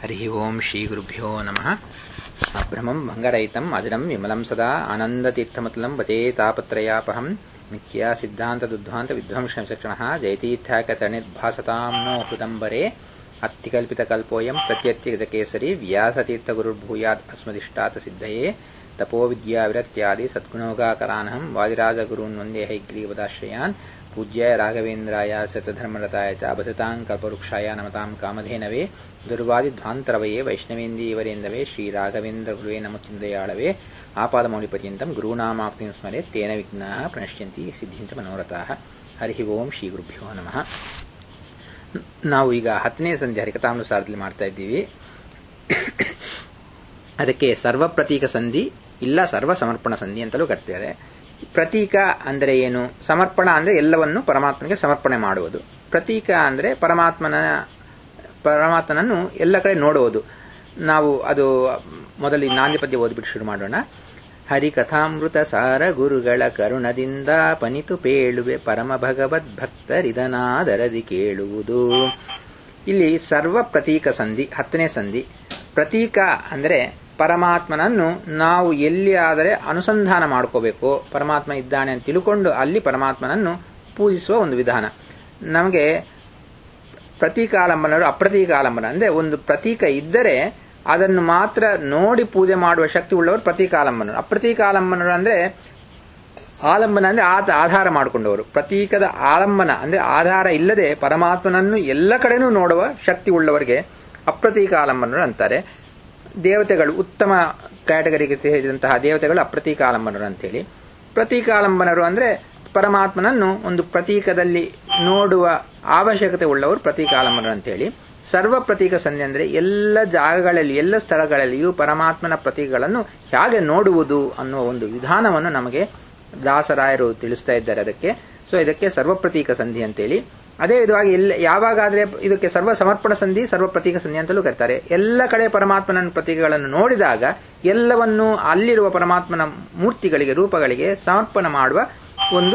ಹರಿ ಓಂ ಶ್ರೀ ಗುರುಭ್ಯೋ ನಮಃ ಅಭ್ರಮಂ ಭಂಗರಹಿತಂ ಅಜರಂ ವಿಮಲಂ ಸದಾ ಆನಂದತೀರ್ಥಮತಲಂ ಭಜೇ ತಾಪತ್ರಯಾಪಹಂ ಮಿಥ್ಯಾ ಸಿದ್ಧಾಂತದುದ್ಧಾಂತ ವಿಧ್ವಂಸಕ್ಷಣ ಜಯತೀರ್ಥ್ಯಾಕತನಿರ್ಭಾಸತಾಂ ನೋ ಹೃದಂಬರೆ ಅತ್ತಿಕಲ್ಪಿತಕಲ್ಪೋಯಂ ಪ್ರತ್ಯತ್ಯಗತಕೇಸರಿ ವ್ಯಾಸತೀರ್ಥಗುರುರ್ಭೂಯಾತ್ ಅಸ್ಮದಿಷ್ಟಾತ ಸಿದ್ಧಯೇ ತಪೋವಿದ್ಯಾವಿರತ್ಯಾದಿ ಸದ್ಗುಣೋಗಾಕರಾನಹಂ ವಾದಿರಾಜಗುರೂನ್ ವಂದೇ ಹೈಗ್ರೀವದಾಶ್ರಯಾನ್ ಪೂಜ್ಯಾಯ ರಾಘವೇಂದ್ರಾಯ ಶತಧರ್ಮರತಾಯ ಚ ಅಭಸತಾಂ ಕಲ್ಪವೃಕ್ಷಾಯ ನಮತಾಂ ಕಾಮಧೇನವೇ ದುರ್ವಾದಿಧ್ವಾಂತರವಯೇ ವೈಷ್ಣವೇಂದೀವರೇಂದವೇ ಶ್ರೀರಾಘವೇಂದ್ರ ಗುರುವೇ ನಮಚಿಂದಯಾಳವೇ ಆಪಾದಮೌಲಿಪರ್ಯಂತಂ ಗುರುನಾಮಾಪ್ತಿಂ ಸ್ಮರೆ ತೇನ ವಿಘ್ನಾಃ ಪ್ರಣಶ್ಯಂತಿ ಸಿದ್ಧಿಂಚ ಮನೋರಥಾಃ ಹರಿ ಓಂ ಶ್ರೀ ಗುರುಭ್ಯೋ ನಮಃ ನಾವು ಈಗ ಹತ್ತನೇ ಸಂಧಿ ಹರಿಕಥಾನುಸಾರದಲ್ಲಿ ಮಾಡ್ತಾ ಇದ್ದೀವಿ ಅದಕ್ಕೆ ಸರ್ವ ಪ್ರತೀಕ ಸಂಧಿ ಇಲ್ಲ ಸರ್ವ ಸಮರ್ಪಣ ಸಂಧಿ ಅಂತಲೂ ಕರ್ತಾರೆ ಪ್ರತೀಕ ಅಂದರೆ ಏನು ಸಮರ್ಪಣ ಅಂದರೆ ಎಲ್ಲವನ್ನು ಪರಮಾತ್ಮನಿಗೆ ಸಮರ್ಪಣೆ ಮಾಡುವುದು ಪ್ರತೀಕ ಅಂದರೆ ಪರಮಾತ್ಮನ ಪರಮಾತ್ಮನನ್ನು ಎಲ್ಲ ಕಡೆ ನೋಡುವುದು ನಾವು ಅದು ಮೊದಲು ನಾಂದಿ ಪದ್ಯ ಓದ್ಬಿಟ್ಟು ಶುರು ಮಾಡೋಣ ಹರಿಕಥಾಮೃತ ಸಾರ ಗುರುಗಳ ಕರುಣದಿಂದ ಪನಿತು ಪೇಳುವೆ ಪರಮ ಭಗವದ್ ಭಕ್ತರಿದನಾದರದಿ ಕೇಳುವುದು ಇಲ್ಲಿ ಸರ್ವ ಪ್ರತೀಕ ಸಂಧಿ ಹತ್ತನೇ ಸಂಧಿ ಪ್ರತೀಕ ಅಂದರೆ ಪರಮಾತ್ಮನನ್ನು ನಾವು ಎಲ್ಲಿ ಆದರೆ ಅನುಸಂಧಾನ ಮಾಡ್ಕೋಬೇಕು ಪರಮಾತ್ಮ ಇದ್ದಾನೆ ಅಂತ ತಿಳ್ಕೊಂಡು ಅಲ್ಲಿ ಪರಮಾತ್ಮನನ್ನು ಪೂಜಿಸುವ ಒಂದು ವಿಧಾನ ನಮಗೆ ಪ್ರತೀಕಾಲಂಬನರು ಅಪ್ರತೀಕಾಲಂಬನ ಅಂದರೆ ಒಂದು ಪ್ರತೀಕ ಇದ್ದರೆ ಅದನ್ನು ಮಾತ್ರ ನೋಡಿ ಪೂಜೆ ಮಾಡುವ ಶಕ್ತಿ ಉಳ್ಳವರು ಪ್ರತೀಕಾಲಂಬನರು ಅಪ್ರತೀಕಾಲಂಬನರು ಅಂದರೆ ಆಲಂಬನ ಅಂದ್ರೆ ಆತ ಆಧಾರ ಮಾಡಿಕೊಂಡವರು ಪ್ರತೀಕದ ಆಲಂಬನ ಅಂದ್ರೆ ಆಧಾರ ಇಲ್ಲದೆ ಪರಮಾತ್ಮನನ್ನು ಎಲ್ಲ ಕಡೆನೂ ನೋಡುವ ಶಕ್ತಿ ಉಳ್ಳವರಿಗೆ ಅಪ್ರತೀಕಾಲಂಬನರು ಅಂತಾರೆ ದೇವತೆಗಳು ಉತ್ತಮ ಕ್ಯಾಟಗರಿಗೆ ಸೇರಿದಂತಹ ದೇವತೆಗಳು ಅಪ್ರತೀಕಾಲಂಬನರು ಅಂತೇಳಿ ಪ್ರತೀಕಾಲಂಬನರು ಅಂದ್ರೆ ಪರಮಾತ್ಮನನ್ನು ಒಂದು ಪ್ರತೀಕದಲ್ಲಿ ನೋಡುವ ಅವಶ್ಯಕತೆ ಉಳ್ಳವರು ಪ್ರತೀಕಾಲಂಬನರು ಅಂತೇಳಿ ಸರ್ವ ಪ್ರತೀಕ ಸಂಧಿ ಅಂದ್ರೆ ಎಲ್ಲ ಜಾಗಗಳಲ್ಲಿ ಎಲ್ಲ ಸ್ಥಳಗಳಲ್ಲಿಯೂ ಪರಮಾತ್ಮನ ಪ್ರತೀಕಗಳನ್ನು ಹೇಗೆ ನೋಡುವುದು ಅನ್ನುವ ಒಂದು ವಿಧಾನವನ್ನು ನಮಗೆ ದಾಸರಾಯರು ತಿಳಿಸ್ತಾ ಇದ್ದಾರೆ ಅದಕ್ಕೆ ಸೊ ಇದಕ್ಕೆ ಸರ್ವ ಪ್ರತೀಕ ಸಂಧಿ ಅಂತೇಳಿ ಅದೇ ವಿಧವಾಗಿ ಎಲ್ಲ ಯಾವಾಗಾದ್ರೆ ಇದಕ್ಕೆ ಸರ್ವ ಸಮರ್ಪಣ ಸಂಧಿ ಸರ್ವ ಪ್ರತೀಕ ಸಂಧಿ ಅಂತಲೂ ಕರೀತಾರೆ ಎಲ್ಲ ಕಡೆ ಪರಮಾತ್ಮನ ಪ್ರತೀಕಗಳನ್ನು ನೋಡಿದಾಗ ಎಲ್ಲವನ್ನು ಅಲ್ಲಿರುವ ಪರಮಾತ್ಮನ ಮೂರ್ತಿಗಳಿಗೆ ರೂಪಗಳಿಗೆ ಸಮರ್ಪಣೆ ಮಾಡುವ ಒಂದು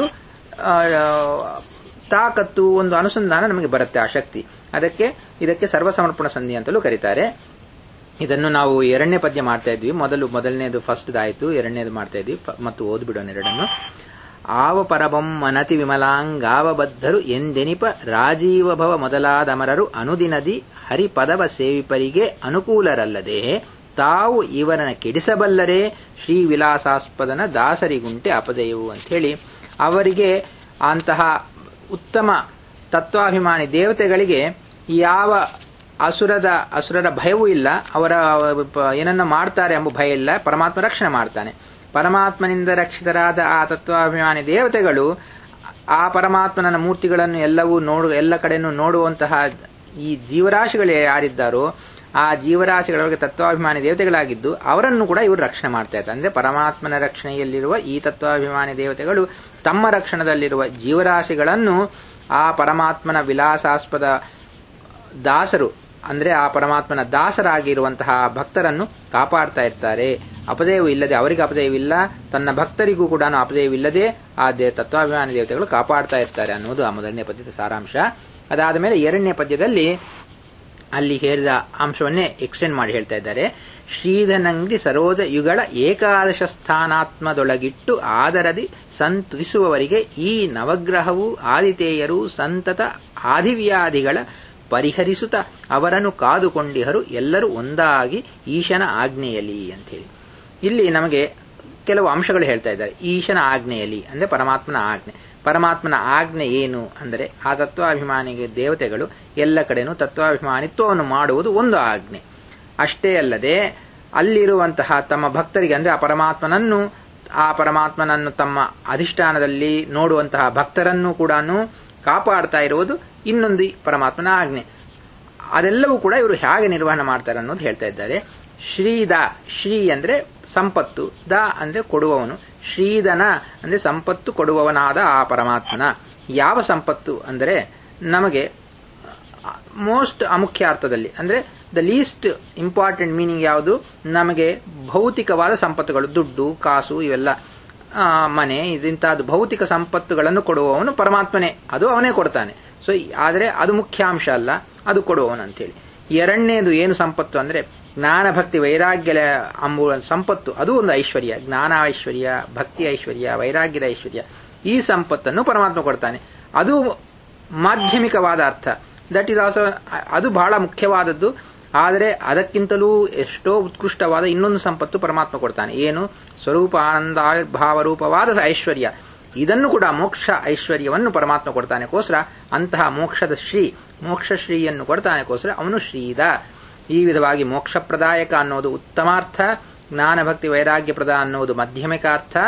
ತಾಕತ್ತು ಒಂದು ಅನುಸಂಧಾನ ನಮಗೆ ಬರುತ್ತೆ ಆ ಶಕ್ತಿ ಅದಕ್ಕೆ ಇದಕ್ಕೆ ಸರ್ವ ಸಮರ್ಪಣ ಸಂಧಿ ಅಂತಲೂ ಕರೀತಾರೆ ಇದನ್ನು ನಾವು ಎರಡನೇ ಪದ್ಯ ಮಾಡ್ತಾ ಇದ್ವಿ ಮೊದಲು ಮೊದಲನೇದು ಫಸ್ಟ್ ಆಯಿತು ಎರಡನೇದು ಮಾಡ್ತಾ ಇದ್ವಿ ಮತ್ತು ಓದ್ಬಿಡೋಣ ಎರಡನ್ನು ಆವ ಪರಬಂ ಮನತಿ ವಿಮಲಾಂಗಾವ ಬದ್ಧರು ಎಂದೆನಿಪ ರಾಜೀವ ಭವ ಮೊದಲಾದಮರರು ಅನುದಿನದಿ ಹರಿಪದವ ಸೇವಿಪರಿಗೆ ಅನುಕೂಲರಲ್ಲದೆ ತಾವು ಇವರನ್ನ ಕೆಡಿಸಬಲ್ಲರೇ ಶ್ರೀ ವಿಲಾಸಾಸ್ಪದನ ದಾಸರಿಗುಂಟೆ ಅಪದಯವು ಅಂಥೇಳಿ ಅವರಿಗೆ ಅಂತಹ ಉತ್ತಮ ತತ್ವಾಭಿಮಾನಿ ದೇವತೆಗಳಿಗೆ ಯಾವ ಅಸುರದ ಅಸುರರ ಭಯವೂ ಇಲ್ಲ ಅವರ ಏನನ್ನ ಮಾಡ್ತಾರೆ ಎಂಬ ಭಯ ಇಲ್ಲ ಪರಮಾತ್ಮ ರಕ್ಷಣೆ ಮಾಡ್ತಾನೆ ಪರಮಾತ್ಮನಿಂದ ರಕ್ಷಿತರಾದ ಆ ತತ್ವಾಭಿಮಾನಿ ದೇವತೆಗಳು ಆ ಪರಮಾತ್ಮನ ಮೂರ್ತಿಗಳನ್ನು ಎಲ್ಲವೂ ನೋಡು ಎಲ್ಲ ಕಡೆನೂ ನೋಡುವಂತಹ ಈ ಜೀವರಾಶಿಗಳು ಯಾರಿದ್ದಾರೋ ಆ ಜೀವರಾಶಿಗಳೊಳಗೆ ತತ್ವಾಭಿಮಾನಿ ದೇವತೆಗಳಾಗಿದ್ದು ಅವರನ್ನು ಕೂಡ ಇವರು ರಕ್ಷಣೆ ಮಾಡ್ತಾ ಇದ್ದಾರೆ ಅಂದ್ರೆ ಪರಮಾತ್ಮನ ರಕ್ಷಣೆಯಲ್ಲಿರುವ ಈ ತತ್ವಾಭಿಮಾನಿ ದೇವತೆಗಳು ತಮ್ಮ ರಕ್ಷಣದಲ್ಲಿರುವ ಜೀವರಾಶಿಗಳನ್ನು ಆ ಪರಮಾತ್ಮನ ವಿಲಾಸಾಸ್ಪದ ದಾಸರು ಅಂದ್ರೆ ಆ ಪರಮಾತ್ಮನ ದಾಸರಾಗಿರುವಂತಹ ಭಕ್ತರನ್ನು ಕಾಪಾಡ್ತಾ ಇರ್ತಾರೆ ಅಪದಯವು ಇಲ್ಲದೆ ಅವರಿಗೆ ಅಪದಯವಿಲ್ಲ ತನ್ನ ಭಕ್ತರಿಗೂ ಕೂಡ ಅಪದಯವಿಲ್ಲದೆ ಆ ತತ್ವಾಭಿಮಾನಿ ದೇವತೆಗಳು ಕಾಪಾಡ್ತಾ ಇರ್ತಾರೆ ಅನ್ನೋದು ಆ ಮೊದಲನೇ ಪದ್ಯದ ಸಾರಾಂಶ ಅದಾದ ಮೇಲೆ ಎರಡನೇ ಪದ್ಯದಲ್ಲಿ ಅಲ್ಲಿ ಹೇಳಿದ ಅಂಶವನ್ನೇ ಎಕ್ಸ್ಟೆಂಡ್ ಮಾಡಿ ಹೇಳ್ತಾ ಇದ್ದಾರೆ ಶ್ರೀಧನಂಗ್ರಿ ಸರೋಜ ಯುಗಳ ಏಕಾದಶ ಸ್ಥಾನಾತ್ಮದೊಳಗಿಟ್ಟು ಆದರದಿ ಸಂತುಸುವವರಿಗೆ ಈ ನವಗ್ರಹವು ಆದಿತೇಯರು ಸಂತತ ಆದಿವ್ಯಾಧಿಗಳ ಪರಿಹರಿಸುತ್ತ ಅವರನ್ನು ಕಾದುಕೊಂಡಿಹರು ಎಲ್ಲರೂ ಒಂದಾಗಿ ಈಶನ ಆಜ್ಞೆಯಲಿ ಅಂತೇಳಿ ಇಲ್ಲಿ ನಮಗೆ ಕೆಲವು ಅಂಶಗಳು ಹೇಳ್ತಾ ಇದ್ದಾರೆ ಈಶನ ಆಜ್ಞೆಯಲಿ ಅಂದ್ರೆ ಪರಮಾತ್ಮನ ಆಜ್ಞೆ ಪರಮಾತ್ಮನ ಆಜ್ಞೆ ಏನು ಅಂದರೆ ಆ ತತ್ವಾಭಿಮಾನಿಗೆ ದೇವತೆಗಳು ಎಲ್ಲ ಕಡೆನೂ ತತ್ವಾಭಿಮಾನಿತ್ವವನ್ನು ಮಾಡುವುದು ಒಂದು ಆಜ್ಞೆ ಅಷ್ಟೇ ಅಲ್ಲದೆ ಅಲ್ಲಿರುವಂತಹ ತಮ್ಮ ಭಕ್ತರಿಗೆ ಅಂದ್ರೆ ಆ ಪರಮಾತ್ಮನನ್ನು ಆ ಪರಮಾತ್ಮನನ್ನು ತಮ್ಮ ಅಧಿಷ್ಠಾನದಲ್ಲಿ ನೋಡುವಂತಹ ಭಕ್ತರನ್ನು ಕೂಡ ಕಾಪಾಡ್ತಾ ಇರುವುದು ಇನ್ನೊಂದು ಪರಮಾತ್ಮನ ಆಜ್ಞೆ ಅದೆಲ್ಲವೂ ಕೂಡ ಇವರು ಹೇಗೆ ನಿರ್ವಹಣೆ ಮಾಡ್ತಾರೆ ಅನ್ನೋದು ಹೇಳ್ತಾ ಇದ್ದಾರೆ ಶ್ರೀದ ಶ್ರೀ ಅಂದ್ರೆ ಸಂಪತ್ತು ದ ಅಂದ್ರೆ ಕೊಡುವವನು ಶ್ರೀಧನ ಅಂದ್ರೆ ಸಂಪತ್ತು ಕೊಡುವವನಾದ ಆ ಪರಮಾತ್ಮನ ಯಾವ ಸಂಪತ್ತು ಅಂದರೆ ನಮಗೆ ಮೋಸ್ಟ್ ಅಮುಖ್ಯ ಅರ್ಥದಲ್ಲಿ ಅಂದ್ರೆ ದ ಲೀಸ್ಟ್ ಇಂಪಾರ್ಟೆಂಟ್ ಮೀನಿಂಗ್ ಯಾವುದು ನಮಗೆ ಭೌತಿಕವಾದ ಸಂಪತ್ತುಗಳು ದುಡ್ಡು ಕಾಸು ಇವೆಲ್ಲ ಮನೆ ಇಂತಹದ್ದು ಭೌತಿಕ ಸಂಪತ್ತುಗಳನ್ನು ಕೊಡುವವನು ಪರಮಾತ್ಮನೇ ಅದು ಅವನೇ ಕೊಡ್ತಾನೆ ಸೊ ಆದರೆ ಅದು ಮುಖ್ಯಾಂಶ ಅಲ್ಲ ಅದು ಕೊಡುವವನು ಅಂತೇಳಿ ಎರಡನೇದು ಏನು ಸಂಪತ್ತು ಅಂದ್ರೆ ಜ್ಞಾನ ಭಕ್ತಿ ವೈರಾಗ್ಯ ಅಂಬುವ ಸಂಪತ್ತು ಅದು ಒಂದು ಐಶ್ವರ್ಯ ಜ್ಞಾನ ಐಶ್ವರ್ಯ ಭಕ್ತಿ ಐಶ್ವರ್ಯ ವೈರಾಗ್ಯದ ಐಶ್ವರ್ಯ ಈ ಸಂಪತ್ತನ್ನು ಪರಮಾತ್ಮ ಕೊಡ್ತಾನೆ ಅದು ಮಾಧ್ಯಮಿಕವಾದ ಅರ್ಥ ದಟ್ ಇಸ್ ಆಲ್ಸೋ ಅದು ಬಹಳ ಮುಖ್ಯವಾದದ್ದು ಆದರೆ ಅದಕ್ಕಿಂತಲೂ ಎಷ್ಟೋ ಉತ್ಕೃಷ್ಟವಾದ ಇನ್ನೊಂದು ಸಂಪತ್ತು ಪರಮಾತ್ಮ ಕೊಡ್ತಾನೆ ಏನು ಸ್ವರೂಪ ಆನಂದ ಭಾವರೂಪವಾದ ಐಶ್ವರ್ಯ ಇದನ್ನು ಕೂಡ ಮೋಕ್ಷ ಐಶ್ವರ್ಯವನ್ನು ಪರಮಾತ್ಮ ಕೊಡ್ತಾನೆಗೋಸ್ಕರ ಅಂತಹ ಮೋಕ್ಷದ ಶ್ರೀ ಮೋಕ್ಷ ಶ್ರೀಯನ್ನು ಕೊಡ್ತಾನೆಗೋಸ್ಕರ ಅವನು ಶ್ರೀದ ಈ ವಿಧವಾಗಿ ಮೋಕ್ಷಪ್ರದಾಯಕ ಅನ್ನೋದು ಉತ್ತಮಾರ್ಥ ಜ್ಞಾನ ಭಕ್ತಿ ವೈರಾಗ್ಯಪ್ರದ ಅನ್ನೋದು ಮಧ್ಯಮಿಕಾರ್ಥ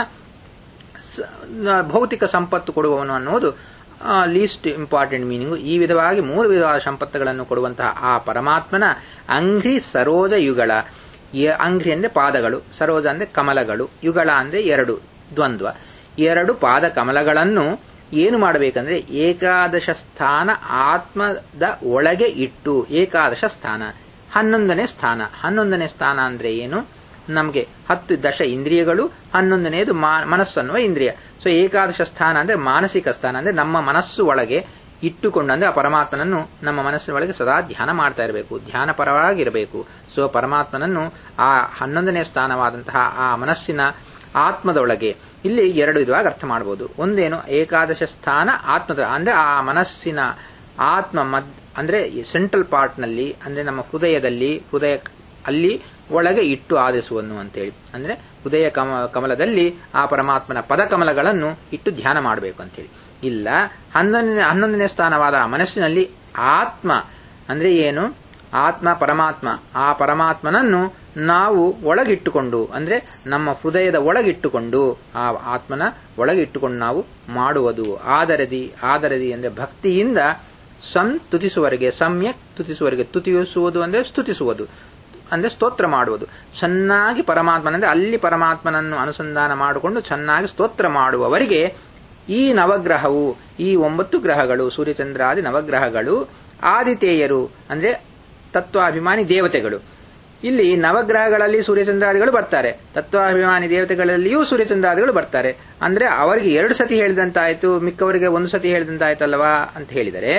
ಭೌತಿಕ ಸಂಪತ್ತು ಕೊಡುವವನು ಅನ್ನೋದು ಲೀಸ್ಟ್ ಇಂಪಾರ್ಟೆಂಟ್ ಮೀನಿಂಗು ಈ ವಿಧವಾಗಿ ಮೂರು ವಿಧವಾದ ಸಂಪತ್ತುಗಳನ್ನು ಕೊಡುವಂತಹ ಆ ಪರಮಾತ್ಮನ ಅಂಘ್ರಿ ಸರೋಜ ಯುಗಳ ಅಂಘ್ರಿ ಅಂದ್ರೆ ಪಾದಗಳು ಸರೋಜ ಅಂದ್ರೆ ಕಮಲಗಳು ಯುಗಳ ಅಂದ್ರೆ ಎರಡು ದ್ವಂದ್ವ ಎರಡು ಪಾದ ಕಮಲಗಳನ್ನು ಏನು ಮಾಡಬೇಕಂದ್ರೆ ಏಕಾದಶ ಸ್ಥಾನ ಆತ್ಮದ ಒಳಗೆ ಇಟ್ಟು ಏಕಾದಶ ಸ್ಥಾನ ಹನ್ನೊಂದನೇ ಸ್ಥಾನ ಹನ್ನೊಂದನೇ ಸ್ಥಾನ ಅಂದ್ರೆ ಏನು ನಮಗೆ ಹತ್ತು ದಶ ಇಂದ್ರಿಯಗಳು ಹನ್ನೊಂದನೆಯದು ಮನಸ್ಸು ಅನ್ನುವ ಇಂದ್ರಿಯ ಸೊ ಏಕಾದಶ ಸ್ಥಾನ ಅಂದ್ರೆ ಮಾನಸಿಕ ಸ್ಥಾನ ಅಂದ್ರೆ ನಮ್ಮ ಮನಸ್ಸು ಒಳಗೆ ಇಟ್ಟುಕೊಂಡು ಅಂದ್ರೆ ಆ ಪರಮಾತ್ಮನನ್ನು ನಮ್ಮ ಮನಸ್ಸಿನ ಒಳಗೆ ಸದಾ ಧ್ಯಾನ ಮಾಡ್ತಾ ಇರಬೇಕು ಧ್ಯಾನ ಪರವಾಗಿರಬೇಕು ಸೊ ಪರಮಾತ್ಮನನ್ನು ಆ ಹನ್ನೊಂದನೇ ಸ್ಥಾನವಾದಂತಹ ಆ ಮನಸ್ಸಿನ ಆತ್ಮದೊಳಗೆ ಇಲ್ಲಿ ಎರಡು ವಿಧವಾಗಿ ಅರ್ಥ ಮಾಡಬಹುದು ಒಂದೇನು ಏಕಾದಶ ಸ್ಥಾನ ಆತ್ಮದ ಅಂದ್ರೆ ಆ ಮನಸ್ಸಿನ ಆತ್ಮ ಮದ್ ಅಂದ್ರೆ ಸೆಂಟ್ರಲ್ ಪಾರ್ಟ್ ನಲ್ಲಿ ಅಂದ್ರೆ ನಮ್ಮ ಹೃದಯದಲ್ಲಿ ಹೃದಯ ಅಲ್ಲಿ ಒಳಗೆ ಇಟ್ಟು ಆದಿಸುವನು ಅಂತೇಳಿ ಅಂದ್ರೆ ಹೃದಯ ಕಮ ಕಮಲದಲ್ಲಿ ಆ ಪರಮಾತ್ಮನ ಪದಕಮಲಗಳನ್ನು ಇಟ್ಟು ಧ್ಯಾನ ಮಾಡಬೇಕು ಅಂತೇಳಿ ಇಲ್ಲ ಹನ್ನೊಂದನೇ ಹನ್ನೊಂದನೇ ಸ್ಥಾನವಾದ ಮನಸ್ಸಿನಲ್ಲಿ ಆತ್ಮ ಅಂದ್ರೆ ಏನು ಆತ್ಮ ಪರಮಾತ್ಮ ಆ ಪರಮಾತ್ಮನನ್ನು ನಾವು ಒಳಗಿಟ್ಟುಕೊಂಡು ಅಂದ್ರೆ ನಮ್ಮ ಹೃದಯದ ಒಳಗಿಟ್ಟುಕೊಂಡು ಆ ಆತ್ಮನ ಒಳಗಿಟ್ಟುಕೊಂಡು ನಾವು ಮಾಡುವುದು ಆದರದಿ ಆದರದಿ ಅಂದ್ರೆ ಭಕ್ತಿಯಿಂದ ಸಂ ತುತಿಸುವವರೆಗೆ ಸಮ್ಯಕ್ ತುತಿಸುವವರೆಗೆ ತುತಿಸುವುದು ಅಂದ್ರೆ ಸ್ತುತಿಸುವುದು ಅಂದ್ರೆ ಸ್ತೋತ್ರ ಮಾಡುವುದು ಚೆನ್ನಾಗಿ ಪರಮಾತ್ಮನಂದ್ರೆ ಅಲ್ಲಿ ಪರಮಾತ್ಮನನ್ನು ಅನುಸಂಧಾನ ಮಾಡಿಕೊಂಡು ಚೆನ್ನಾಗಿ ಸ್ತೋತ್ರ ಮಾಡುವವರಿಗೆ ಈ ನವಗ್ರಹವು ಈ ಒಂಬತ್ತು ಗ್ರಹಗಳು ಸೂರ್ಯಚಂದ್ರಾದಿ ನವಗ್ರಹಗಳು ಆದಿತೇಯರು ಅಂದ್ರೆ ತತ್ವಾಭಿಮಾನಿ ದೇವತೆಗಳು ಇಲ್ಲಿ ನವಗ್ರಹಗಳಲ್ಲಿ ಸೂರ್ಯಚಂದ್ರಾದಿಗಳು ಬರ್ತಾರೆ ತತ್ವಾಭಿಮಾನಿ ದೇವತೆಗಳಲ್ಲಿಯೂ ಸೂರ್ಯಚಂದ್ರಾದಿಗಳು ಬರ್ತಾರೆ ಅಂದ್ರೆ ಅವರಿಗೆ ಎರಡು ಸತಿ ಹೇಳಿದಂತಾಯ್ತು ಮಿಕ್ಕವರಿಗೆ ಒಂದು ಸತಿ ಹೇಳಿದಂತಾಯ್ತಲ್ವಾ ಅಂತ ಹೇಳಿದರೆ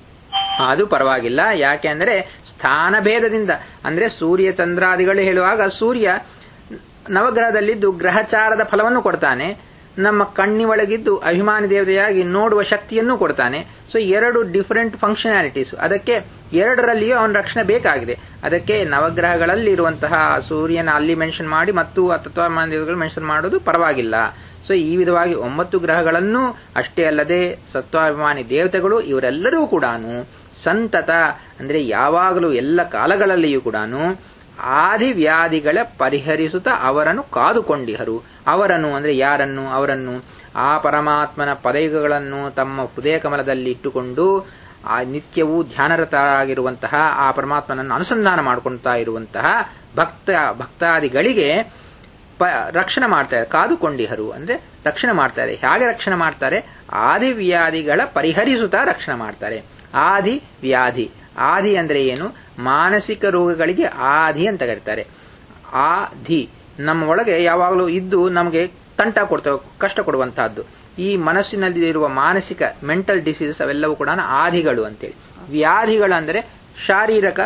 ಅದು ಪರವಾಗಿಲ್ಲ ಯಾಕೆ ಅಂದ್ರೆ ಸ್ಥಾನ ಭೇದದಿಂದ ಅಂದ್ರೆ ಸೂರ್ಯ ಚಂದ್ರಾದಿಗಳು ಹೇಳುವಾಗ ಸೂರ್ಯ ನವಗ್ರಹದಲ್ಲಿದ್ದು ಗ್ರಹಚಾರದ ಫಲವನ್ನು ಕೊಡ್ತಾನೆ ನಮ್ಮ ಕಣ್ಣಿ ಒಳಗಿದ್ದು ಅಭಿಮಾನಿ ದೇವತೆಯಾಗಿ ನೋಡುವ ಶಕ್ತಿಯನ್ನು ಕೊಡ್ತಾನೆ ಸೊ ಎರಡು ಡಿಫರೆಂಟ್ ಫಂಕ್ಷನಾಲಿಟೀಸ್ ಅದಕ್ಕೆ ಎರಡರಲ್ಲಿಯೂ ಅವನ ರಕ್ಷಣೆ ಬೇಕಾಗಿದೆ ಅದಕ್ಕೆ ನವಗ್ರಹಗಳಲ್ಲಿ ಇರುವಂತಹ ಸೂರ್ಯನ ಅಲ್ಲಿ ಮೆನ್ಷನ್ ಮಾಡಿ ಮತ್ತು ತತ್ವಮಾನ ದೇವತೆಗಳು ಮೆನ್ಷನ್ ಮಾಡೋದು ಪರವಾಗಿಲ್ಲ ಸೊ ಈ ವಿಧವಾಗಿ ಒಂಬತ್ತು ಗ್ರಹಗಳನ್ನು ಅಷ್ಟೇ ಅಲ್ಲದೆ ಸತ್ವಾಭಿಮಾನಿ ದೇವತೆಗಳು ಇವರೆಲ್ಲರೂ ಕೂಡ ಸಂತತ ಅಂದ್ರೆ ಯಾವಾಗಲೂ ಎಲ್ಲ ಕಾಲಗಳಲ್ಲಿಯೂ ಕೂಡ ಆದಿ ವ್ಯಾಧಿಗಳ ಪರಿಹರಿಸುತ್ತಾ ಅವರನ್ನು ಕಾದುಕೊಂಡಿಹರು ಅವರನ್ನು ಅಂದ್ರೆ ಯಾರನ್ನು ಅವರನ್ನು ಆ ಪರಮಾತ್ಮನ ಪದಯುಗಗಳನ್ನು ತಮ್ಮ ಹೃದಯ ಕಮಲದಲ್ಲಿ ಇಟ್ಟುಕೊಂಡು ಆ ನಿತ್ಯವೂ ಧ್ಯಾನರತರಾಗಿರುವಂತಹ ಆ ಪರಮಾತ್ಮನನ್ನು ಅನುಸಂಧಾನ ಮಾಡಿಕೊಳ್ತಾ ಇರುವಂತಹ ಭಕ್ತ ಭಕ್ತಾದಿಗಳಿಗೆ ರಕ್ಷಣೆ ಮಾಡ್ತಾರೆ ಕಾದುಕೊಂಡಿಹರು ಅಂದ್ರೆ ರಕ್ಷಣೆ ಮಾಡ್ತಾರೆ ಹೇಗೆ ರಕ್ಷಣೆ ಮಾಡ್ತಾರೆ ಆದಿ ವ್ಯಾಧಿಗಳ ಪರಿಹರಿಸುತ್ತಾ ರಕ್ಷಣೆ ಮಾಡ್ತಾರೆ ಆದಿ ವ್ಯಾಧಿ ಆದಿ ಅಂದ್ರೆ ಏನು ಮಾನಸಿಕ ರೋಗಗಳಿಗೆ ಆದಿ ಅಂತ ಕರೀತಾರೆ ಆದಿ ನಮ್ಮ ಒಳಗೆ ಯಾವಾಗಲೂ ಇದ್ದು ನಮಗೆ ತಂಟ ಕೊಡ್ತವೆ ಕಷ್ಟ ಕೊಡುವಂತಹದ್ದು ಈ ಮನಸ್ಸಿನಲ್ಲಿ ಇರುವ ಮಾನಸಿಕ ಮೆಂಟಲ್ ಡಿಸೀಸಸ್ ಅವೆಲ್ಲವೂ ಕೂಡ ಆದಿಗಳು ಅಂತೇಳಿ ವ್ಯಾಧಿಗಳು ಅಂದರೆ ಶಾರೀರಿಕ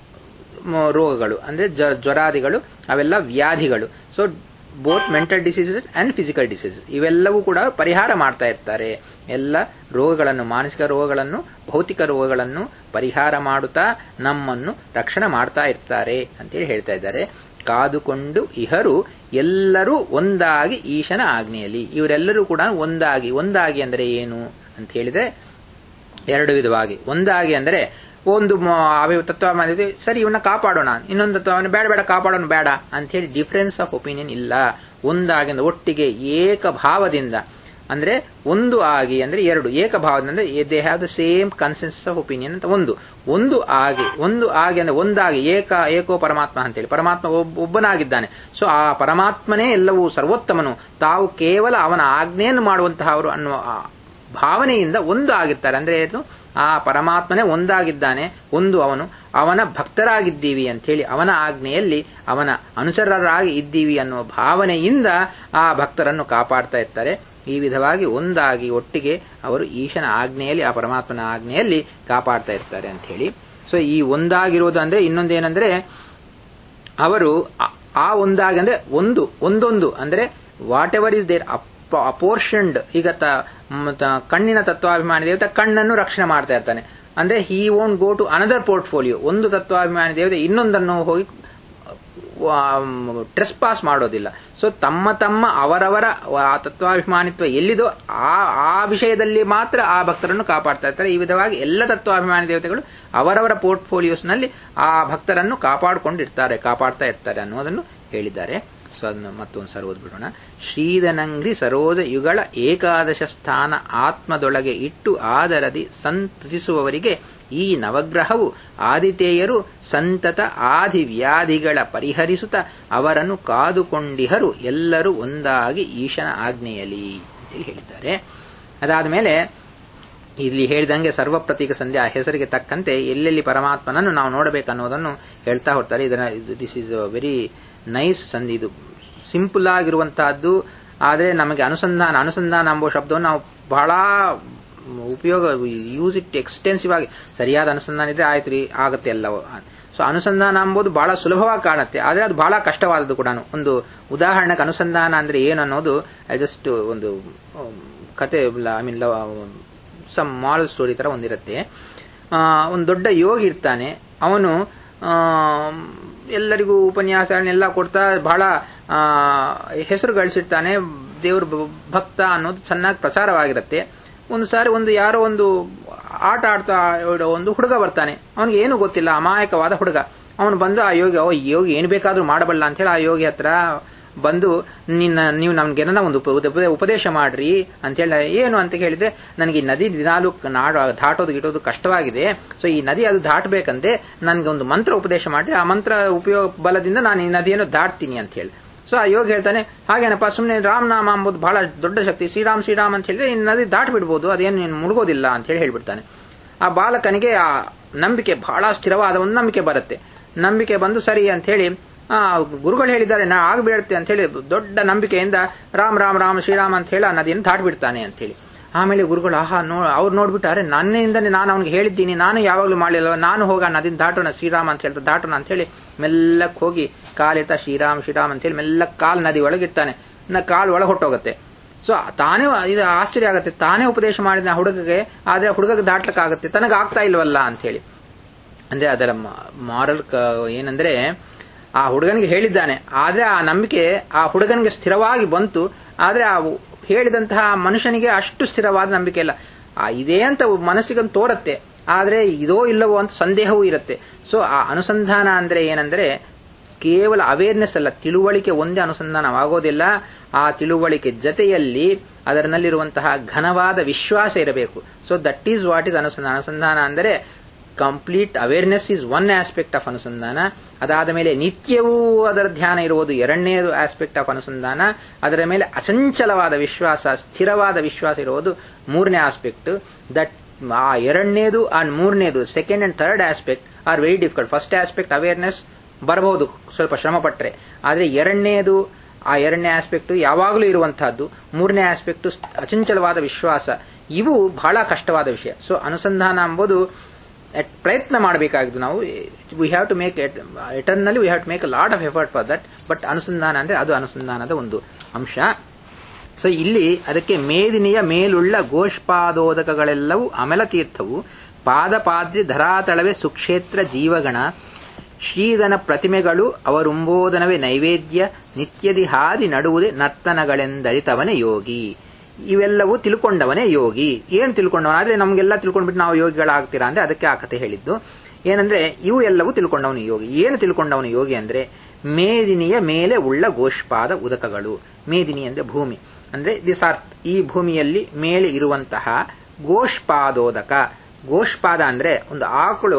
ರೋಗಗಳು ಅಂದ್ರೆ ಜ್ವರಾದಿಗಳು ಅವೆಲ್ಲ ವ್ಯಾಧಿಗಳು so both mental diseases and physical diseases ಇವೆಲ್ಲವೂ ಕೂಡ ಪರಿಹಾರ ಮಾಡ್ತಾ ಇರ್ತಾರೆ ಎಲ್ಲ ರೋಗಗಳನ್ನು ಮಾನಸಿಕ ರೋಗಗಳನ್ನು ಭೌತಿಕ ರೋಗಗಳನ್ನು ಪರಿಹಾರ ಮಾಡುತ್ತಾ ನಮ್ಮನ್ನು ರಕ್ಷಣೆ ಮಾಡ್ತಾ ಇರ್ತಾರೆ ಅಂತೇಳಿ ಹೇಳ್ತಾ ಇದ್ದಾರೆ ಕಾದುಕೊಂಡು ಇಹರು ಎಲ್ಲರೂ ಒಂದಾಗಿ ಈಶನ ಆಜ್ಞೆಯಲ್ಲಿ ಇವರೆಲ್ಲರೂ ಕೂಡ ಒಂದಾಗಿ ಒಂದಾಗಿ ಅಂದರೆ ಏನು ಅಂತ ಹೇಳಿದ್ರೆ ಎರಡು ವಿಧವಾಗಿ ಒಂದಾಗಿ ಅಂದರೆ ಒಂದು ತತ್ವ ಮಾಡಿದ್ವಿ ಸರಿ ಇವನ್ನ ಕಾಪಾಡೋಣ ಇನ್ನೊಂದು ತತ್ವವನ್ನು ಬೇಡ ಬೇಡ ಕಾಪಾಡೋಣ ಬೇಡ ಅಂತ ಹೇಳಿ ಡಿಫರೆನ್ಸ್ ಆಫ್ ಒಪಿನಿಯನ್ ಇಲ್ಲ ಒಂದಾಗಿ ಒಟ್ಟಿಗೆ ಏಕಭಾವದಿಂದ ಅಂದ್ರೆ ಒಂದು ಆಗಿ ಅಂದ್ರೆ ಎರಡು ಏಕಭಾವದಿಂದ ಅಂದ್ರೆ they have the same consensus of opinion ಅಂತ ಒಂದು ಒಂದು ಆಗಿ ಒಂದು ಆಗಿ ಅಂದ್ರೆ ಒಂದಾಗಿ ಏಕ ಏಕೋ ಪರಮಾತ್ಮ ಅಂತೇಳಿ ಪರಮಾತ್ಮ ಒಬ್ಬನಾಗಿದ್ದಾನೆ ಸೊ ಆ ಪರಮಾತ್ಮನೇ ಎಲ್ಲವೂ ಸರ್ವೋತ್ತಮನು ತಾವು ಕೇವಲ ಅವನ ಆಜ್ಞೆಯನ್ನು ಮಾಡುವಂತಹವರು ಅನ್ನುವ ಭಾವನೆಯಿಂದ ಒಂದು ಆಗಿರ್ತಾರೆ ಅಂದ್ರೆ ಏನು ಆ ಪರಮಾತ್ಮನೇ ಒಂದಾಗಿದ್ದಾನೆ ಒಂದು ಅವನು ಅವನ ಭಕ್ತರಾಗಿದ್ದೀವಿ ಅಂತ ಹೇಳಿ ಅವನ ಆಜ್ಞೆಯಲ್ಲಿ ಅವನ ಅನುಚರರಾಗಿ ಇದ್ದೀವಿ ಅನ್ನುವ ಭಾವನೆಯಿಂದ ಆ ಭಕ್ತರನ್ನು ಕಾಪಾಡ್ತಾ ಇರ್ತಾರೆ ಈ ವಿಧವಾಗಿ ಒಂದಾಗಿ ಒಟ್ಟಿಗೆ ಅವರು ಈಶನ ಆಜ್ಞೆಯಲ್ಲಿ ಆ ಪರಮಾತ್ಮನ ಆಜ್ಞೆಯಲ್ಲಿ ಕಾಪಾಡ್ತಾ ಇರ್ತಾರೆ ಅಂತ ಹೇಳಿ ಸೊ ಈ ಒಂದಾಗಿರೋದು ಅಂದ್ರೆ ಇನ್ನೊಂದೇನಂದ್ರೆ ಅವರು ಆ- ಆ ಒಂದಾಗಿ ಅಂದ್ರೆ ಒಂದು ಒಂದೊಂದು ಅಂದ್ರೆ whatever is there apportioned ಈಗ ತ- ಮ್, ತ- ಕಣ್ಣಿನ ತತ್ವಾಭಿಮಾನಿ ದೇವತೆ ಕಣ್ಣನ್ನು ರಕ್ಷಣೆ ಮಾಡ್ತಾ ಇರ್ತಾನೆ ಅಂದ್ರೆ he won't go to another portfolio ಒಂದು ತತ್ವಾಭಿಮಾನಿ ದೇವತೆ ಇನ್ನೊಂದನ್ನು ಹೋಗಿ ಟ್ರೆಸ್ ಪಾಸ್ ಮಾಡೋದಿಲ್ಲ ಸೊ ತಮ್ಮ ತಮ್ಮ ಅವರವರ ಆ ತತ್ವಾಭಿಮಾನಿತ್ವ ಎಲ್ಲಿದೋ ಆ ಆ ವಿಷಯದಲ್ಲಿ ಮಾತ್ರ ಆ ಭಕ್ತರನ್ನು ಕಾಪಾಡ್ತಾ ಇರ್ತಾರೆ ಈ ವಿಧವಾಗಿ ಎಲ್ಲ ತತ್ವಾಭಿಮಾನಿ ದೇವತೆಗಳು ಅವರವರ ಪೋರ್ಟ್ಫೋಲಿಯೋಸ್ನಲ್ಲಿ ಆ ಭಕ್ತರನ್ನು ಕಾಪಾಡಿಕೊಂಡಿರ್ತಾರೆ ಕಾಪಾಡ್ತಾ ಇರ್ತಾರೆ ಅನ್ನೋದನ್ನು ಹೇಳಿದ್ದಾರೆ ಸೊ ಅದನ್ನು ಮತ್ತೊಂದು ಸರ್ ಓದ್ಬಿಡೋಣ ಶ್ರೀದನಂಗ್ರಿ ಸರೋಜ ಯುಗಳ ಏಕಾದಶ ಸ್ಥಾನ ಆತ್ಮದೊಳಗೆ ಇಟ್ಟು ಆದರದಿ ಸಂತಸಿಸುವವರಿಗೆ ಈ ನವಗ್ರಹವು ಆದಿತೇಯರು ಸಂತತ ಆದಿ ವ್ಯಾಧಿಗಳ ಪರಿಹರಿಸುತ್ತ ಅವರನ್ನು ಕಾದುಕೊಂಡಿಹರು ಎಲ್ಲರೂ ಒಂದಾಗಿ ಈಶನ ಆಜ್ಞೆಯಲಿ ಅಂತೇಳಿ ಹೇಳಿದ್ದಾರೆ ಅದಾದ ಮೇಲೆ ಇಲ್ಲಿ ಹೇಳಿದಂಗೆ ಸರ್ವಪ್ರತೀಕ ಸಂಧ್ಯಾ ಆ ಹೆಸರಿಗೆ ತಕ್ಕಂತೆ ಎಲ್ಲೆಲ್ಲಿ ಪರಮಾತ್ಮನನ್ನು ನಾವು ನೋಡಬೇಕನ್ನೋದನ್ನು ಹೇಳ್ತಾ ಹೋಗ್ತಾರೆ ಇದರ ದಿಸ್ ಇಸ್ ವೆರಿ ನೈಸ್ ಸಂಧಿ ಇದು ಸಿಂಪಲ್ ಆಗಿರುವಂತಹದ್ದು ಆದರೆ ನಮಗೆ ಅನುಸಂಧಾನ ಅನುಸಂಧಾನ ಎಂಬ ಶಬ್ದವನ್ನು ನಾವು ಬಹಳ ಉಪಯೋಗ ಯೂಸ್ ಇಟ್ ಎಕ್ಸ್ಟೆನ್ಸಿವ್ ಆಗಿ ಸರಿಯಾದ ಅನುಸಂಧಾನ ಇದ್ರೆ ಆಯ್ತು ರೀ ಆಗತ್ತೆ ಎಲ್ಲವೂ ಸೊ ಅನುಸಂಧಾನ ಎಂಬುದು ಬಹಳ ಸುಲಭವಾಗಿ ಕಾಣುತ್ತೆ ಆದರೆ ಅದು ಬಹಳ ಕಷ್ಟವಾದದ್ದು ಕೂಡ ಒಂದು ಉದಾಹರಣೆಗೆ ಅನುಸಂಧಾನ ಅಂದ್ರೆ ಏನು ಅನ್ನೋದು ಜಸ್ಟ್ ಒಂದು um, ಕತೆ I mean some moral story ತರ ಒಂದಿರುತ್ತೆ ಆ, ಒಂದು ದೊಡ್ಡ ಯೋಗಿ ಇರ್ತಾನೆ ಅವನು ಆ, ಎಲ್ಲರಿಗೂ ಉಪನ್ಯಾಸಗಳನ್ನೆಲ್ಲ ಕೊಡ್ತಾ ಬಹಳ ಆ, ಹೆಸರು ಗಳಿಸಿರ್ತಾನೆ ದೇವ್ರ ಭ- ಭಕ್ತ ಅನ್ನೋದು ಚೆನ್ನಾಗಿ ಪ್ರಚಾರವಾಗಿರುತ್ತೆ ಒಂದು ಸಾರಿ ಒಂದು ಯಾರೋ ಒಂದು ಆಟ ಆಡ್ತಾ ಇರೋ ಒಂದು ಹುಡುಗ ಬರ್ತಾನೆ ಅವನಿಗೆ ಏನು ಗೊತ್ತಿಲ್ಲ ಅಮಾಯಕವಾದ ಹುಡುಗ ಅವನು ಬಂದು ಆ ಯೋಗಿ ಓ ಈ ಯೋಗಿ ಏನು ಬೇಕಾದ್ರೂ ಮಾಡಬಲ್ಲ ಅಂತ ಹೇಳಿ ಆ ಯೋಗಿ ಹತ್ರ ಬಂದು ನಿನ್ನ ನೀವು ನಮ್ಗೆ ಏನನ್ನ ಒಂದು ಉಪ- ಉಪ- ಉಪದೇಶ ಮಾಡ್ರಿ ಅಂತ ಹೇಳಿ ಏನು ಅಂತ ಕೇಳಿದ್ರೆ ನನಗೆ ಈ ನದಿ ದಿನಾಲು ನಾಡು ದಾಟೋದು ಗಿಟೋದು ಕಷ್ಟವಾಗಿದೆ ಸೊ ಈ ನದಿ ಅದು ದಾಟಬೇಕಂತೆ ನನಗೆ ಒಂದು ಮಂತ್ರ ಉಪದೇಶ ಮಾಡ್ರಿ ಆ ಮಂತ್ರ ಉಪಯೋಗ ಬಲದಿಂದ ನಾನು ಈ ನದಿಯನ್ನು ದಾಟ್ತೀನಿ ಅಂತ ಹೇಳಿ ಸೊ ಆ ಯೋಗಿ ಹೇಳ್ತಾನೆ ಹಾಗೇನಪ್ಪ ಸುಮ್ಮನೆ ರಾಮನಾಮ ಅಂಬುದು ಬಹಳ ದೊಡ್ಡ ಶಕ್ತಿ ಶ್ರೀರಾಮ್ ಶ್ರೀರಾಮ್ ಅಂತ ಹೇಳಿದ್ರೆ ಈ ನದಿ ದಾಟಿ ಬಿಡ್ಬೋದು ಅದೇನು ನೀನು ಮುಳುಗೋದಿಲ್ಲ ಅಂತ ಹೇಳಿ ಹೇಳ್ಬಿಡ್ತಾನೆ ಆ ಬಾಲಕನಿಗೆ ಆ ನಂಬಿಕೆ ಬಹಳ ಸ್ಥಿರವಾದ ಒಂದು ನಂಬಿಕೆ ಬರುತ್ತೆ ನಂಬಿಕೆ ಬಂದು ಸರಿ ಅಂತ ಹೇಳಿ ಆ ಗುರುಗಳು ಹೇಳಿದ್ದಾರೆ ನಾ ಆಗ್ಬಿಡುತ್ತೆ ಅಂತ ಹೇಳಿ ದೊಡ್ಡ ನಂಬಿಕೆಯಿಂದ ರಾಮ್ ರಾಮ್ ರಾಮ್ ಶ್ರೀರಾಮ್ ಅಂತ ಹೇಳಿ ಆ ನದಿಯನ್ನು ದಾಟ್ಬಿಡ್ತಾನೆ ಅಂತ ಹೇಳಿ ಆಮೇಲೆ ಗುರುಗಳು ಆಹಾ ನೋ ಅವ್ರು ನೋಡ್ಬಿಟ್ಟಾರೆ ನನ್ನಿಂದನೇ ನಾನು ಅವ್ನಿಗೆ ಹೇಳಿದ್ದೀನಿ ನಾನು ಯಾವಾಗಲೂ ಮಾಡಲಿಲ್ಲ ನಾನು ಹೋಗ ನದಿನ ದಾಟೋಣ ಶ್ರೀರಾಮ ಅಂತ ಹೇಳ್ತಾ ದಾಟೋಣ ಅಂತ ಹೇಳಿ ಮೆಲ್ಲಕ್ಕೆ ಹೋಗಿ ಕಾಲಿಡ್ತಾ ಶ್ರೀರಾಮ್ ಶ್ರೀರಾಮ್ ಅಂತ ಹೇಳಿ ಮೆಲ್ಲ ಕಾಲ್ ನದಿ ಒಳಗಿರ್ತಾನೆ ನ ಕಾಲ್ ಒಳಗೆ ಹೊಟ್ಟೋಗುತ್ತೆ ಸೊ ತಾನೇ ಇದು ಆಶ್ಚರ್ಯ ಆಗುತ್ತೆ ತಾನೇ ಉಪದೇಶ ಮಾಡಿದ ಆ ಹುಡುಗಗೆ ಆದ್ರೆ ಆ ಹುಡುಗಗೆ ದಾಟ್ಲಿಕ್ಕಾಗತ್ತೆ ತನಗೆ ಆಗ್ತಾ ಇಲ್ವಲ್ಲ ಅಂತ ಹೇಳಿ ಅಂದ್ರೆ ಅದರ ಮಾರಲ್ ಏನಂದ್ರೆ ಆ ಹುಡುಗನಿಗೆ ಹೇಳಿದ್ದಾನೆ ಆದ್ರೆ ಆ ನಂಬಿಕೆ ಆ ಹುಡುಗನಿಗೆ ಸ್ಥಿರವಾಗಿ ಬಂತು ಆದ್ರೆ ಆ ಹೇಳಿದಂತಹ ಮನುಷ್ಯನಿಗೆ ಅಷ್ಟು ಸ್ಥಿರವಾದ ನಂಬಿಕೆ ಇಲ್ಲ ಆ ಇದೇ ಅಂತ ಮನಸ್ಸಿಗಂತ ತೋರತ್ತೆ ಆದ್ರೆ ಇದೋ ಇಲ್ಲವೋ ಅಂತ ಸಂದೇಹವೂ ಇರುತ್ತೆ ಸೊ ಆ ಅನುಸಂಧಾನ ಅಂದ್ರೆ ಏನಂದ್ರೆ ಕೇವಲ ಅವೇರ್ನೆಸ್ ಅಲ್ಲ ತಿಳುವಳಿಕೆ ಒಂದೇ ಅನುಸಂಧಾನವಾಗೋದಿಲ್ಲ ಆ ತಿಳುವಳಿಕೆ ಜತೆಯಲ್ಲಿ ಅದರಲ್ಲಿರುವಂತಹ ಘನವಾದ ವಿಶ್ವಾಸ ಇರಬೇಕು so that is what is ಅನುಸಂಧಾನ ಅನುಸಂಧಾನ ಅಂದರೆ complete awareness is one aspect of ಅನುಸಂಧಾನ ಅದಾದ ಮೇಲೆ ನಿತ್ಯವೂ ಅದರ ಧ್ಯಾನ ಇರುವುದು ಎರಡನೇದು ಆಸ್ಪೆಕ್ಟ್ ಆಫ್ ಅನುಸಂಧಾನ ಅದರ ಮೇಲೆ ಅಚಂಚಲವಾದ ವಿಶ್ವಾಸ ಸ್ಥಿರವಾದ ವಿಶ್ವಾಸ ಇರುವುದು ಮೂರನೇ ಆಸ್ಪೆಕ್ಟ್ ದಟ್ ಆ ಎರಡನೇದು ಅಂಡ್ ಮೂರನೇದು second and third aspect are very difficult first aspect awareness ಬರಬಹುದು ಸ್ವಲ್ಪ ಶ್ರಮ ಪಟ್ಟರೆ ಆದರೆ ಎರಡನೇದು ಆ ಎರಡನೇ ಆಸ್ಪೆಕ್ಟ್ ಯಾವಾಗಲೂ ಇರುವಂತಹದ್ದು ಮೂರನೇ ಆಸ್ಪೆಕ್ಟ್ ಅಚಂಚಲವಾದ ವಿಶ್ವಾಸ ಇವು ಬಹಳ ಕಷ್ಟವಾದ ವಿಷಯ ಸೊ ಅನುಸಂಧಾನ ಎಂಬುದು at ಪ್ರಯತ್ನ ಮಾಡಬೇಕಾಗಿದ್ದು ನಾವು ವಿ ಹ್ಯಾವ್ ಟು ಮೇಕ್ ಎಟರ್ನಲ್ಲಿ we have to make a lot of effort for that but ಅನುಸಂಧಾನ ಅಂದ್ರೆ ಅದು ಅನುಸಂಧಾನದ ಒಂದು ಅಂಶ ಸೊ ಇಲ್ಲಿ ಅದಕ್ಕೆ ಮೇದಿನಿಯ ಮೇಲುಳ್ಳ ಗೋಷ್ಪಾದೋದಕಗಳೆಲ್ಲವೂ ಅಮಲ ತೀರ್ಥವು ಪಾದಪಾದ್ರಿ ಧರಾತಳವೇ ಸುಕ್ಷೇತ್ರ ಜೀವಗಣ ಶ್ರೀಧನ ಪ್ರತಿಮೆಗಳು ಅವರುಂಬೋದನವೇ ನೈವೇದ್ಯ ನಿತ್ಯದಿ ಹಾದಿ ನಡುವುದೇ ನರ್ತನಗಳೆಂದರಿತವನೇ ಯೋಗಿ ಇವೆಲ್ಲವೂ ತಿಳ್ಕೊಂಡವನೇ ಯೋಗಿ ಏನು ತಿಳ್ಕೊಂಡವನ ಆದ್ರೆ ನಮಗೆಲ್ಲ ತಿಳ್ಕೊಂಡ್ಬಿಟ್ಟು ನಾವು ಯೋಗಿಗಳಾಗ್ತೀರಾ ಅಂದ್ರೆ ಅದಕ್ಕೆ ಆ ಕಥೆ ಹೇಳಿದ್ದು ಏನಂದ್ರೆ ಇವು ಎಲ್ಲವೂ ತಿಳ್ಕೊಂಡವನು ಯೋಗಿ ಏನು ತಿಳ್ಕೊಂಡವನು ಯೋಗಿ ಅಂದ್ರೆ ಮೇದಿನಿಯ ಮೇಲೆ ಉಳ್ಳ ಗೋಷ್ಪಾದ ಉದಕಗಳು ಮೇದಿನಿ ಅಂದ್ರೆ ಭೂಮಿ ಅಂದ್ರೆ ದಿಸ್ ಆರ್ ಈ ಭೂಮಿಯಲ್ಲಿ ಮೇಲೆ ಇರುವಂತಹ ಗೋಷ್ಪಾದೋದಕ ಗೋಷ್ಪಾದ ಅಂದ್ರೆ ಒಂದು ಆಕಳು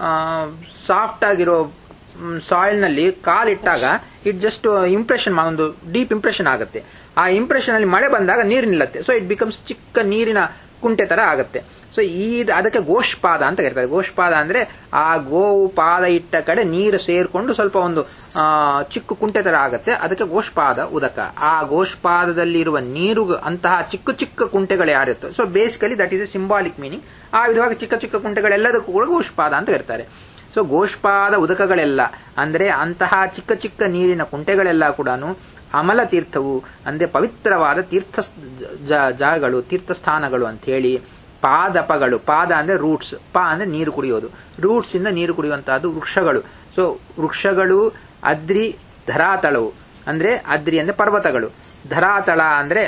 ಸಾಫ್ಟ್ ಆಗಿರೋ ಸಾಯಿಲ್ ನಲ್ಲಿ ಕಾಲಿಟ್ಟಾಗ ಇಟ್ ಜಸ್ಟ್ ಇಂಪ್ರೆಷನ್ ಒಂದು ಡೀಪ್ ಇಂಪ್ರೆಷನ್ ಆಗುತ್ತೆ ಆ ಇಂಪ್ರೆಷನ್ ಅಲ್ಲಿ ಮಳೆ ಬಂದಾಗ ನೀರು ನಿಲ್ಲತ್ತೆ ಸೊ ಇಟ್ ಬಿಕಮ್ಸ್ ಚಿಕ್ಕ ನೀರಿನ ಕುಂಟೆ ತರ ಆಗುತ್ತೆ ಸೊ ಈ ಅದಕ್ಕೆ ಗೋಷ್ಪಾದ ಅಂತ ಕರೀತಾರೆ ಗೋಷ್ಪಾದ ಅಂದ್ರೆ ಆ ಗೋವು ಪಾದ ಇಟ್ಟ ಕಡೆ ನೀರು ಸೇರ್ಕೊಂಡು ಸ್ವಲ್ಪ ಒಂದು ಆ, ಚಿಕ್ಕ ಕುಂಟೆ ತರ ಆಗತ್ತೆ ಅದಕ್ಕೆ ಗೋಷ್ಪಾದ ಉದಕ ಆ ಗೋಷ್ಪಾದದಲ್ಲಿರುವ ನೀರು ಅಂತಹ ಚಿಕ್ಕ ಚಿಕ್ಕ ಕುಂಟೆಗಳು ಯಾರಿತ್ತು so basically that is a symbolic meaning ಆ ವಿಧವಾಗಿ ಚಿಕ್ಕ ಚಿಕ್ಕ ಕುಂಟೆಗಳೆಲ್ಲದಕ್ಕೂ ಕೂಡ ಗೋಷ್ಪಾದ ಅಂತ ಕರೀತಾರೆ ಸೊ ಗೋಷ್ಪಾದ ಉದಕಗಳೆಲ್ಲ ಅಂದ್ರೆ ಅಂತಹ ಚಿಕ್ಕ ಚಿಕ್ಕ ನೀರಿನ ಕುಂಟೆಗಳೆಲ್ಲ ಕೂಡ ಅಮಲ ತೀರ್ಥವು ಅಂದ್ರೆ ಪವಿತ್ರವಾದ ತೀರ್ಥ ಜ- ಜಾಗಗಳು ತೀರ್ಥಸ್ಥಾನಗಳು ಅಂತ ಹೇಳಿ ಪಾದಪಗಳು ಪಾದ ಅಂದ್ರೆ ರೂಟ್ಸ್ ಪಾ ಅಂದ್ರೆ ನೀರು ಕುಡಿಯೋದು ರೂಟ್ಸ್ ಇಂದ ನೀರು ಕುಡಿಯುವಂತಹದ್ದು ವೃಕ್ಷಗಳು ಸೊ ವೃಕ್ಷಗಳು ಅದ್ರಿ ಧರಾತಳವು ಅಂದ್ರೆ ಅದ್ರಿ ಅಂದ್ರೆ ಪರ್ವತಗಳು ಧರಾತಳ ಅಂದ್ರೆ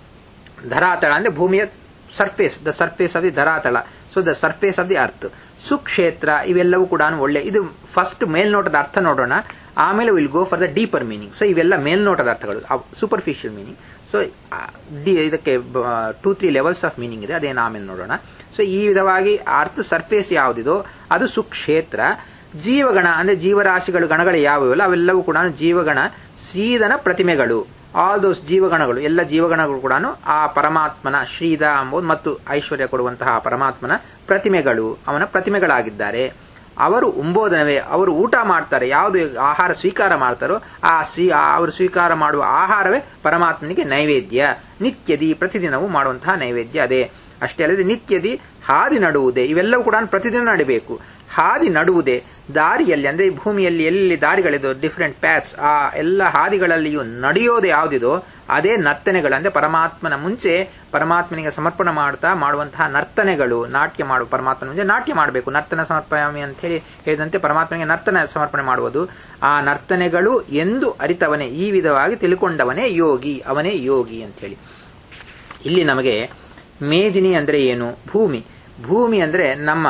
ಧರಾತಳ ಅಂದ್ರೆ ಭೂಮಿಯ surface the surface of the ಧರಾತಳ so the surface of the earth ಸುಕ್ಷೇತ್ರ ಇವೆಲ್ಲವೂ ಕೂಡ ಒಳ್ಳೆ ಇದು ಫಸ್ಟ್ ಮೇಲ್ನೋಟದ ಅರ್ಥ ನೋಡೋಣ ಆಮೇಲೆ will go for the deeper meaning so ಇವೆಲ್ಲ ಮೇಲ್ನೋಟದ ಅರ್ಥಗಳು ಸೂಪರ್ಫಿಷಿಯಲ್ ಮೀನಿಂಗ್ ಸೊ ಇದಕ್ಕೆ two three levels of meaning ಇದೆ ಅದೇನು ಆಮೇಲೆ ನೋಡೋಣ ಸೊ ಈ ವಿಧವಾಗಿ ಅರ್ಥ ಸರ್ಫೇಸ್ ಯಾವುದಿದೋ ಅದು ಸುಕ್ಷೇತ್ರ ಜೀವಗಣ ಅಂದ್ರೆ ಜೀವರಾಶಿಗಳು ಗಣಗಳು ಯಾವುವಲ್ಲ ಅವೆಲ್ಲವೂ ಕೂಡ ಜೀವಗಣ ಶ್ರೀಧನ ಪ್ರತಿಮೆಗಳು ಆಲ್ ದೋಸ್ ಜೀವಗಣಗಳು ಎಲ್ಲ ಜೀವಗಣಗಳು ಕೂಡ ಆ ಪರಮಾತ್ಮನ ಶ್ರೀಧ ಎಂಬುದು ಮತ್ತು ಐಶ್ವರ್ಯ ಕೊಡುವಂತಹ ಆ ಪರಮಾತ್ಮನ ಪ್ರತಿಮೆಗಳು ಅವನ ಪ್ರತಿಮೆಗಳಾಗಿದ್ದಾರೆ ಅವರು ಉಂಬೋದನವೇ ಅವರು ಊಟ ಮಾಡ್ತಾರೆ ಯಾವುದು ಆಹಾರ ಸ್ವೀಕಾರ ಮಾಡ್ತಾರೋ ಆ ಸ್ವೀ ಆ ಅವರು ಸ್ವೀಕಾರ ಮಾಡುವ ಆಹಾರವೇ ಪರಮಾತ್ಮನಿಗೆ ನೈವೇದ್ಯ ನಿತ್ಯದಿ ಪ್ರತಿದಿನವೂ ಮಾಡುವಂತಹ ನೈವೇದ್ಯ ಅದೇ ಅಷ್ಟೇ ಅಲ್ಲದೆ ನಿತ್ಯದಿ ಹಾದಿ ನಡುವುದೇ ಇವೆಲ್ಲವೂ ಕೂಡ ಪ್ರತಿದಿನ ನಡಬೇಕು ಹಾದಿ ನಡುವುದೇ ದಾರಿಯಲ್ಲಿ ಅಂದ್ರೆ ಈ ಭೂಮಿಯಲ್ಲಿ ಎಲ್ಲಿ ದಾರಿಗಳಿದೋ ಡಿಫರೆಂಟ್ ಪ್ಯಾಸ್ ಆ ಎಲ್ಲ ಹಾದಿಗಳಲ್ಲಿಯೂ ನಡೆಯೋದು ಯಾವುದಿದೋ ಅದೇ ನರ್ತನೆಗಳು ಅಂದ್ರೆ ಪರಮಾತ್ಮನ ಮುಂಚೆ ಪರಮಾತ್ಮನಿಗೆ ಸಮರ್ಪಣೆ ಮಾಡ್ತಾ ಮಾಡುವಂತಹ ನರ್ತನೆಗಳು ನಾಟ್ಯ ಮಾಡುವ ಪರಮಾತ್ಮನ ಮುಂಚೆ ನಾಟ್ಯ ಮಾಡಬೇಕು ನರ್ತನ ಸಮರ್ಪಯಾಮಿ ಅಂತ ಹೇಳಿ ಹೇಳಿದಂತೆ ಪರಮಾತ್ಮನಿಗೆ ನರ್ತನ ಸಮರ್ಪಣೆ ಮಾಡುವುದು ಆ ನರ್ತನೆಗಳು ಎಂದು ಅರಿತವನೇ ಈ ವಿಧವಾಗಿ ತಿಳ್ಕೊಂಡವನೇ ಯೋಗಿ ಅವನೇ ಯೋಗಿ ಅಂತ ಹೇಳಿ ಇಲ್ಲಿ ನಮಗೆ ಮೇದಿನಿ ಅಂದ್ರೆ ಏನು ಭೂಮಿ ಭೂಮಿ ಅಂದ್ರೆ ನಮ್ಮ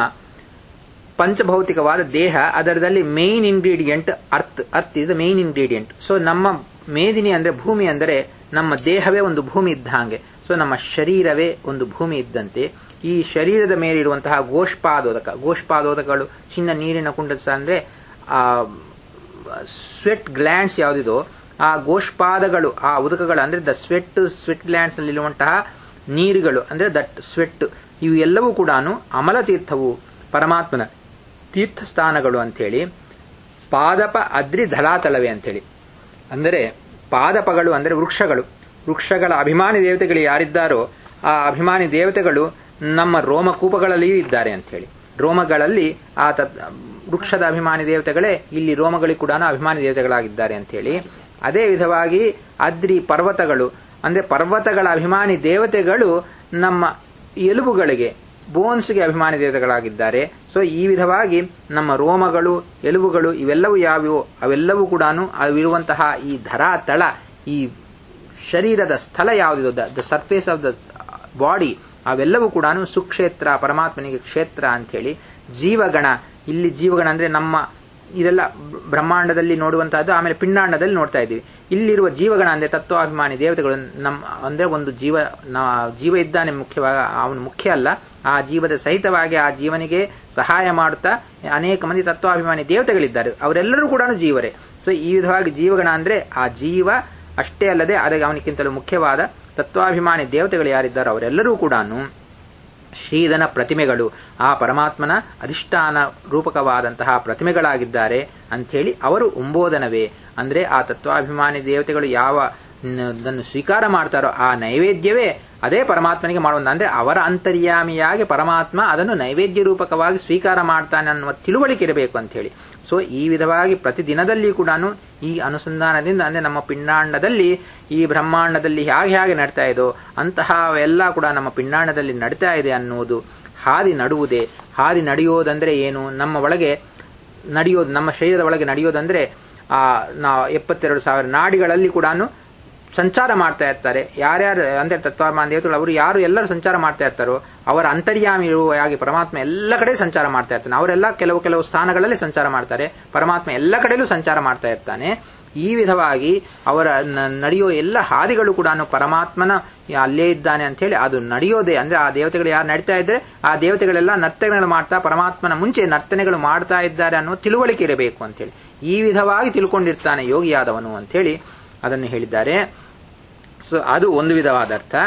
ಪಂಚಭೌತಿಕವಾದ ದೇಹ ಅದರದಲ್ಲಿ main ingredient earth earth is the main ingredient so ನಮ್ಮ ಮೇದಿನಿ ಅಂದ್ರೆ ಭೂಮಿ ಅಂದರೆ ನಮ್ಮ ದೇಹವೇ ಒಂದು ಭೂಮಿ ಇದ್ದ ಹಾಗೆ ಸೊ ನಮ್ಮ ಶರೀರವೇ ಒಂದು ಭೂಮಿ ಇದ್ದಂತೆ ಈ ಶರೀರದ ಮೇಲಿರುವಂತಹ ಗೋಷ್ಪಾದೋದಕ ಗೋಷ್ಪಾದೋದಕಗಳು ಚಿನ್ನ ನೀರಿನ ಕುಂಡ ಅಂದ್ರೆ ಆ ಸ್ವೆಟ್ ಗ್ಲ್ಯಾಂಡ್ಸ್ ಯಾವುದಿದೋ ಆ ಗೋಷ್ಪಾದಗಳು ಆ ಉದಕಗಳು ಅಂದ್ರೆ ದ ಸ್ವೆಟ್ ಸ್ವೆಟ್ ಗ್ಲ್ಯಾಂಡ್ಸ್ ನಲ್ಲಿರುವಂತಹ ನೀರುಗಳು ಅಂದ್ರೆ ದಟ್ ಸ್ವೆಟ್ ಇವು ಎಲ್ಲವೂ ಕೂಡ ಅಮಲ ತೀರ್ಥವು ಪರಮಾತ್ಮನ ತೀರ್ಥಸ್ಥಾನಗಳು ಅಂತೇಳಿ ಪಾದಪ ಅದ್ರಿ ಧಲಾತಳವೆ ಅಂತೇಳಿ ಅಂದರೆ ಪಾದಪಗಳು ಅಂದರೆ ವೃಕ್ಷಗಳು ವೃಕ್ಷಗಳ ಅಭಿಮಾನಿ ದೇವತೆಗಳು ಯಾರಿದ್ದಾರೋ ಆ ಅಭಿಮಾನಿ ದೇವತೆಗಳು ನಮ್ಮ ರೋಮಕೂಪಗಳಲ್ಲಿಯೂ ಇದ್ದಾರೆ ಅಂತ ಹೇಳಿ ರೋಮಗಳಲ್ಲಿ ಆ ತತ್ ವೃಕ್ಷದ ಅಭಿಮಾನಿ ದೇವತೆಗಳೇ ಇಲ್ಲಿ ರೋಮಗಳಿಗೆ ಕೂಡ ಅಭಿಮಾನಿ ದೇವತೆಗಳಾಗಿದ್ದಾರೆ ಅಂತ ಹೇಳಿ ಅದೇ ವಿಧವಾಗಿ ಅದ್ರಿ ಪರ್ವತಗಳು ಅಂದ್ರೆ ಪರ್ವತಗಳ ಅಭಿಮಾನಿ ದೇವತೆಗಳು ನಮ್ಮ ಎಲುಬುಗಳಿಗೆ ಬೋನ್ಸ್ಗೆ ಅಭಿಮಾನಿ ದೇವತೆಗಳಾಗಿದ್ದಾರೆ ಸೊ ಈ ವಿಧವಾಗಿ ನಮ್ಮ ರೋಮಗಳು ಎಲುಬುಗಳು ಇವೆಲ್ಲವೂ ಯಾವ್ಯಾವು ಅವೆಲ್ಲವೂ ಕೂಡ ಅವಿರುವಂತಹ ಈ ಧರಾತಳ ಈ ಶರೀರದ ಸ್ಥಳ ಯಾವುದಿದೋ the surface of the body ಅವೆಲ್ಲವೂ ಕೂಡ ಸುಕ್ಷೇತ್ರ ಪರಮಾತ್ಮನಿಗೆ ಕ್ಷೇತ್ರ ಅಂತ ಹೇಳಿ ಜೀವಗಣ ಇಲ್ಲಿ ಜೀವಗಣ ಅಂದ್ರೆ ನಮ್ಮ ಇದೆಲ್ಲ ಬ್ರಹ್ಮಾಂಡದಲ್ಲಿ ನೋಡುವಂತಹದ್ದು ಆಮೇಲೆ ಪಿಂಡಾಂಡದಲ್ಲಿ ನೋಡ್ತಾ ಇದ್ದೀವಿ ಇಲ್ಲಿರುವ ಜೀವಗಣ ಅಂದ್ರೆ ತತ್ವಾಭಿಮಾನಿ ದೇವತೆಗಳು ನಮ್ಮ ಅಂದ್ರೆ ಒಂದು ಜೀವ ಜೀವ ಇದ್ದಾನೆ ಮುಖ್ಯವಾಗಿ ಅವನು ಮುಖ್ಯ ಅಲ್ಲ ಆ ಜೀವದ ಸಹಿತವಾಗಿ ಆ ಜೀವನಿಗೆ ಸಹಾಯ ಮಾಡುತ್ತಾ ಅನೇಕ ಮಂದಿ ತತ್ವಾಭಿಮಾನಿ ದೇವತೆಗಳಿದ್ದಾರೆ ಅವರೆಲ್ಲರೂ ಕೂಡ ಜೀವರೇ ಸೊ ಈ ವಿಧವಾಗಿ ಜೀವಗಣ ಅಂದ್ರೆ ಆ ಜೀವ ಅಷ್ಟೇ ಅಲ್ಲದೆ ಅದಕ್ಕೆ ಅವನಿಗಿಂತಲೂ ಮುಖ್ಯವಾದ ತತ್ವಾಭಿಮಾನಿ ದೇವತೆಗಳು ಯಾರಿದ್ದಾರೋ ಅವರೆಲ್ಲರೂ ಕೂಡ ಶ್ರೀಧನ ಪ್ರತಿಮೆಗಳು ಆ ಪರಮಾತ್ಮನ ಅಧಿಷ್ಠಾನ ರೂಪಕವಾದಂತಹ ಪ್ರತಿಮೆಗಳಾಗಿದ್ದಾರೆ ಅಂಥೇಳಿ ಅವರು ಉಂಬೋದನವೇ ಅಂದ್ರೆ ಆ ತತ್ವಾಭಿಮಾನಿ ದೇವತೆಗಳು ಯಾವ ಅದನ್ನು ಸ್ವೀಕಾರ ಮಾಡ್ತಾರೋ ಆ ನೈವೇದ್ಯವೇ ಅದೇ ಪರಮಾತ್ಮನಿಗೆ ಮಾಡುವಂತ ಅಂದ್ರೆ ಅವರ ಅಂತರ್ಯಾಮಿಯಾಗಿ ಪರಮಾತ್ಮ ಅದನ್ನು ನೈವೇದ್ಯ ರೂಪಕವಾಗಿ ಸ್ವೀಕಾರ ಮಾಡ್ತಾನೆ ಅನ್ನುವ ತಿಳುವಳಿಕೆ ಇರಬೇಕು ಅಂತ ಹೇಳಿ ಸೊ ಈ ವಿಧವಾಗಿ ಪ್ರತಿದಿನದಲ್ಲಿ ಕೂಡ ಈ ಅನುಸಂಧಾನದಿಂದ ಅಂದ್ರೆ ನಮ್ಮ ಪಿಂಡಾಂಡದಲ್ಲಿ ಈ ಬ್ರಹ್ಮಾಂಡದಲ್ಲಿ ಹೇಗೆ ಹೇಗೆ ನಡ್ತಾ ಇದೋ ಅಂತಹ ಎಲ್ಲ ಕೂಡ ನಮ್ಮ ಪಿಂಡಾಂಡದಲ್ಲಿ ನಡ್ತಾ ಇದೆ ಅನ್ನುವುದು ಹಾದಿ ನಡುವುದೇ ಹಾದಿ ನಡೆಯೋದಂದ್ರೆ ಏನು ನಮ್ಮ ಒಳಗೆ ನಡೆಯೋದು ನಮ್ಮ ಶರೀರದ ಒಳಗೆ ನಡೆಯೋದಂದ್ರೆ ಆ ನಾವು ಎಪ್ಪತ್ತೆರಡು ಸಾವಿರ ನಾಡಿಗಳಲ್ಲಿ ಕೂಡ ಸಂಚಾರ ಮಾಡ್ತಾ ಇರ್ತಾರೆ ಯಾರ್ಯಾರು ಅಂದ್ರೆ ತತ್ವಮಾನ ದೇವತೆಗಳು ಅವರು ಯಾರು ಎಲ್ಲರೂ ಸಂಚಾರ ಮಾಡ್ತಾ ಇರ್ತಾರೋ ಅವರ ಅಂತರ್ಯಾಮಿ ಇರುವಾಗಿ ಪರಮಾತ್ಮ ಎಲ್ಲ ಕಡೆ ಸಂಚಾರ ಮಾಡ್ತಾ ಇರ್ತಾನೆ ಅವರೆಲ್ಲ ಕೆಲವು ಕೆಲವು ಸ್ಥಾನಗಳಲ್ಲಿ ಸಂಚಾರ ಮಾಡ್ತಾರೆ ಪರಮಾತ್ಮ ಎಲ್ಲ ಕಡೆಯಲ್ಲೂ ಸಂಚಾರ ಮಾಡ್ತಾ ಇರ್ತಾನೆ ಈ ವಿಧವಾಗಿ ಅವರ ನಡೆಯೋ ಎಲ್ಲ ಹಾದಿಗಳು ಕೂಡ ಪರಮಾತ್ಮನ ಅಲ್ಲೇ ಇದ್ದಾನೆ ಅಂತ ಹೇಳಿ ಅದು ನಡೆಯೋದೇ ಅಂದ್ರೆ ಆ ದೇವತೆಗಳು ಯಾರು ನಡೀತಾ ಇದ್ರೆ ಆ ದೇವತೆಗಳೆಲ್ಲ ನರ್ತನೆಗಳು ಮಾಡ್ತಾ ಪರಮಾತ್ಮನ ಮುಂಚೆ ನರ್ತನೆಗಳು ಮಾಡ್ತಾ ಇದ್ದಾರೆ ಅನ್ನೋ ತಿಳುವಳಿಕೆ ಇರಬೇಕು ಅಂತ ಹೇಳಿ ಈ ವಿಧವಾಗಿ ತಿಳ್ಕೊಂಡಿರ್ತಾನೆ ಯೋಗಿಯಾದವನು ಅಂತ ಹೇಳಿ ಅದನ್ನು ಹೇಳಿದ್ದಾರೆ ಸೊ ಅದು ಒಂದು ವಿಧವಾದ ಅರ್ಥ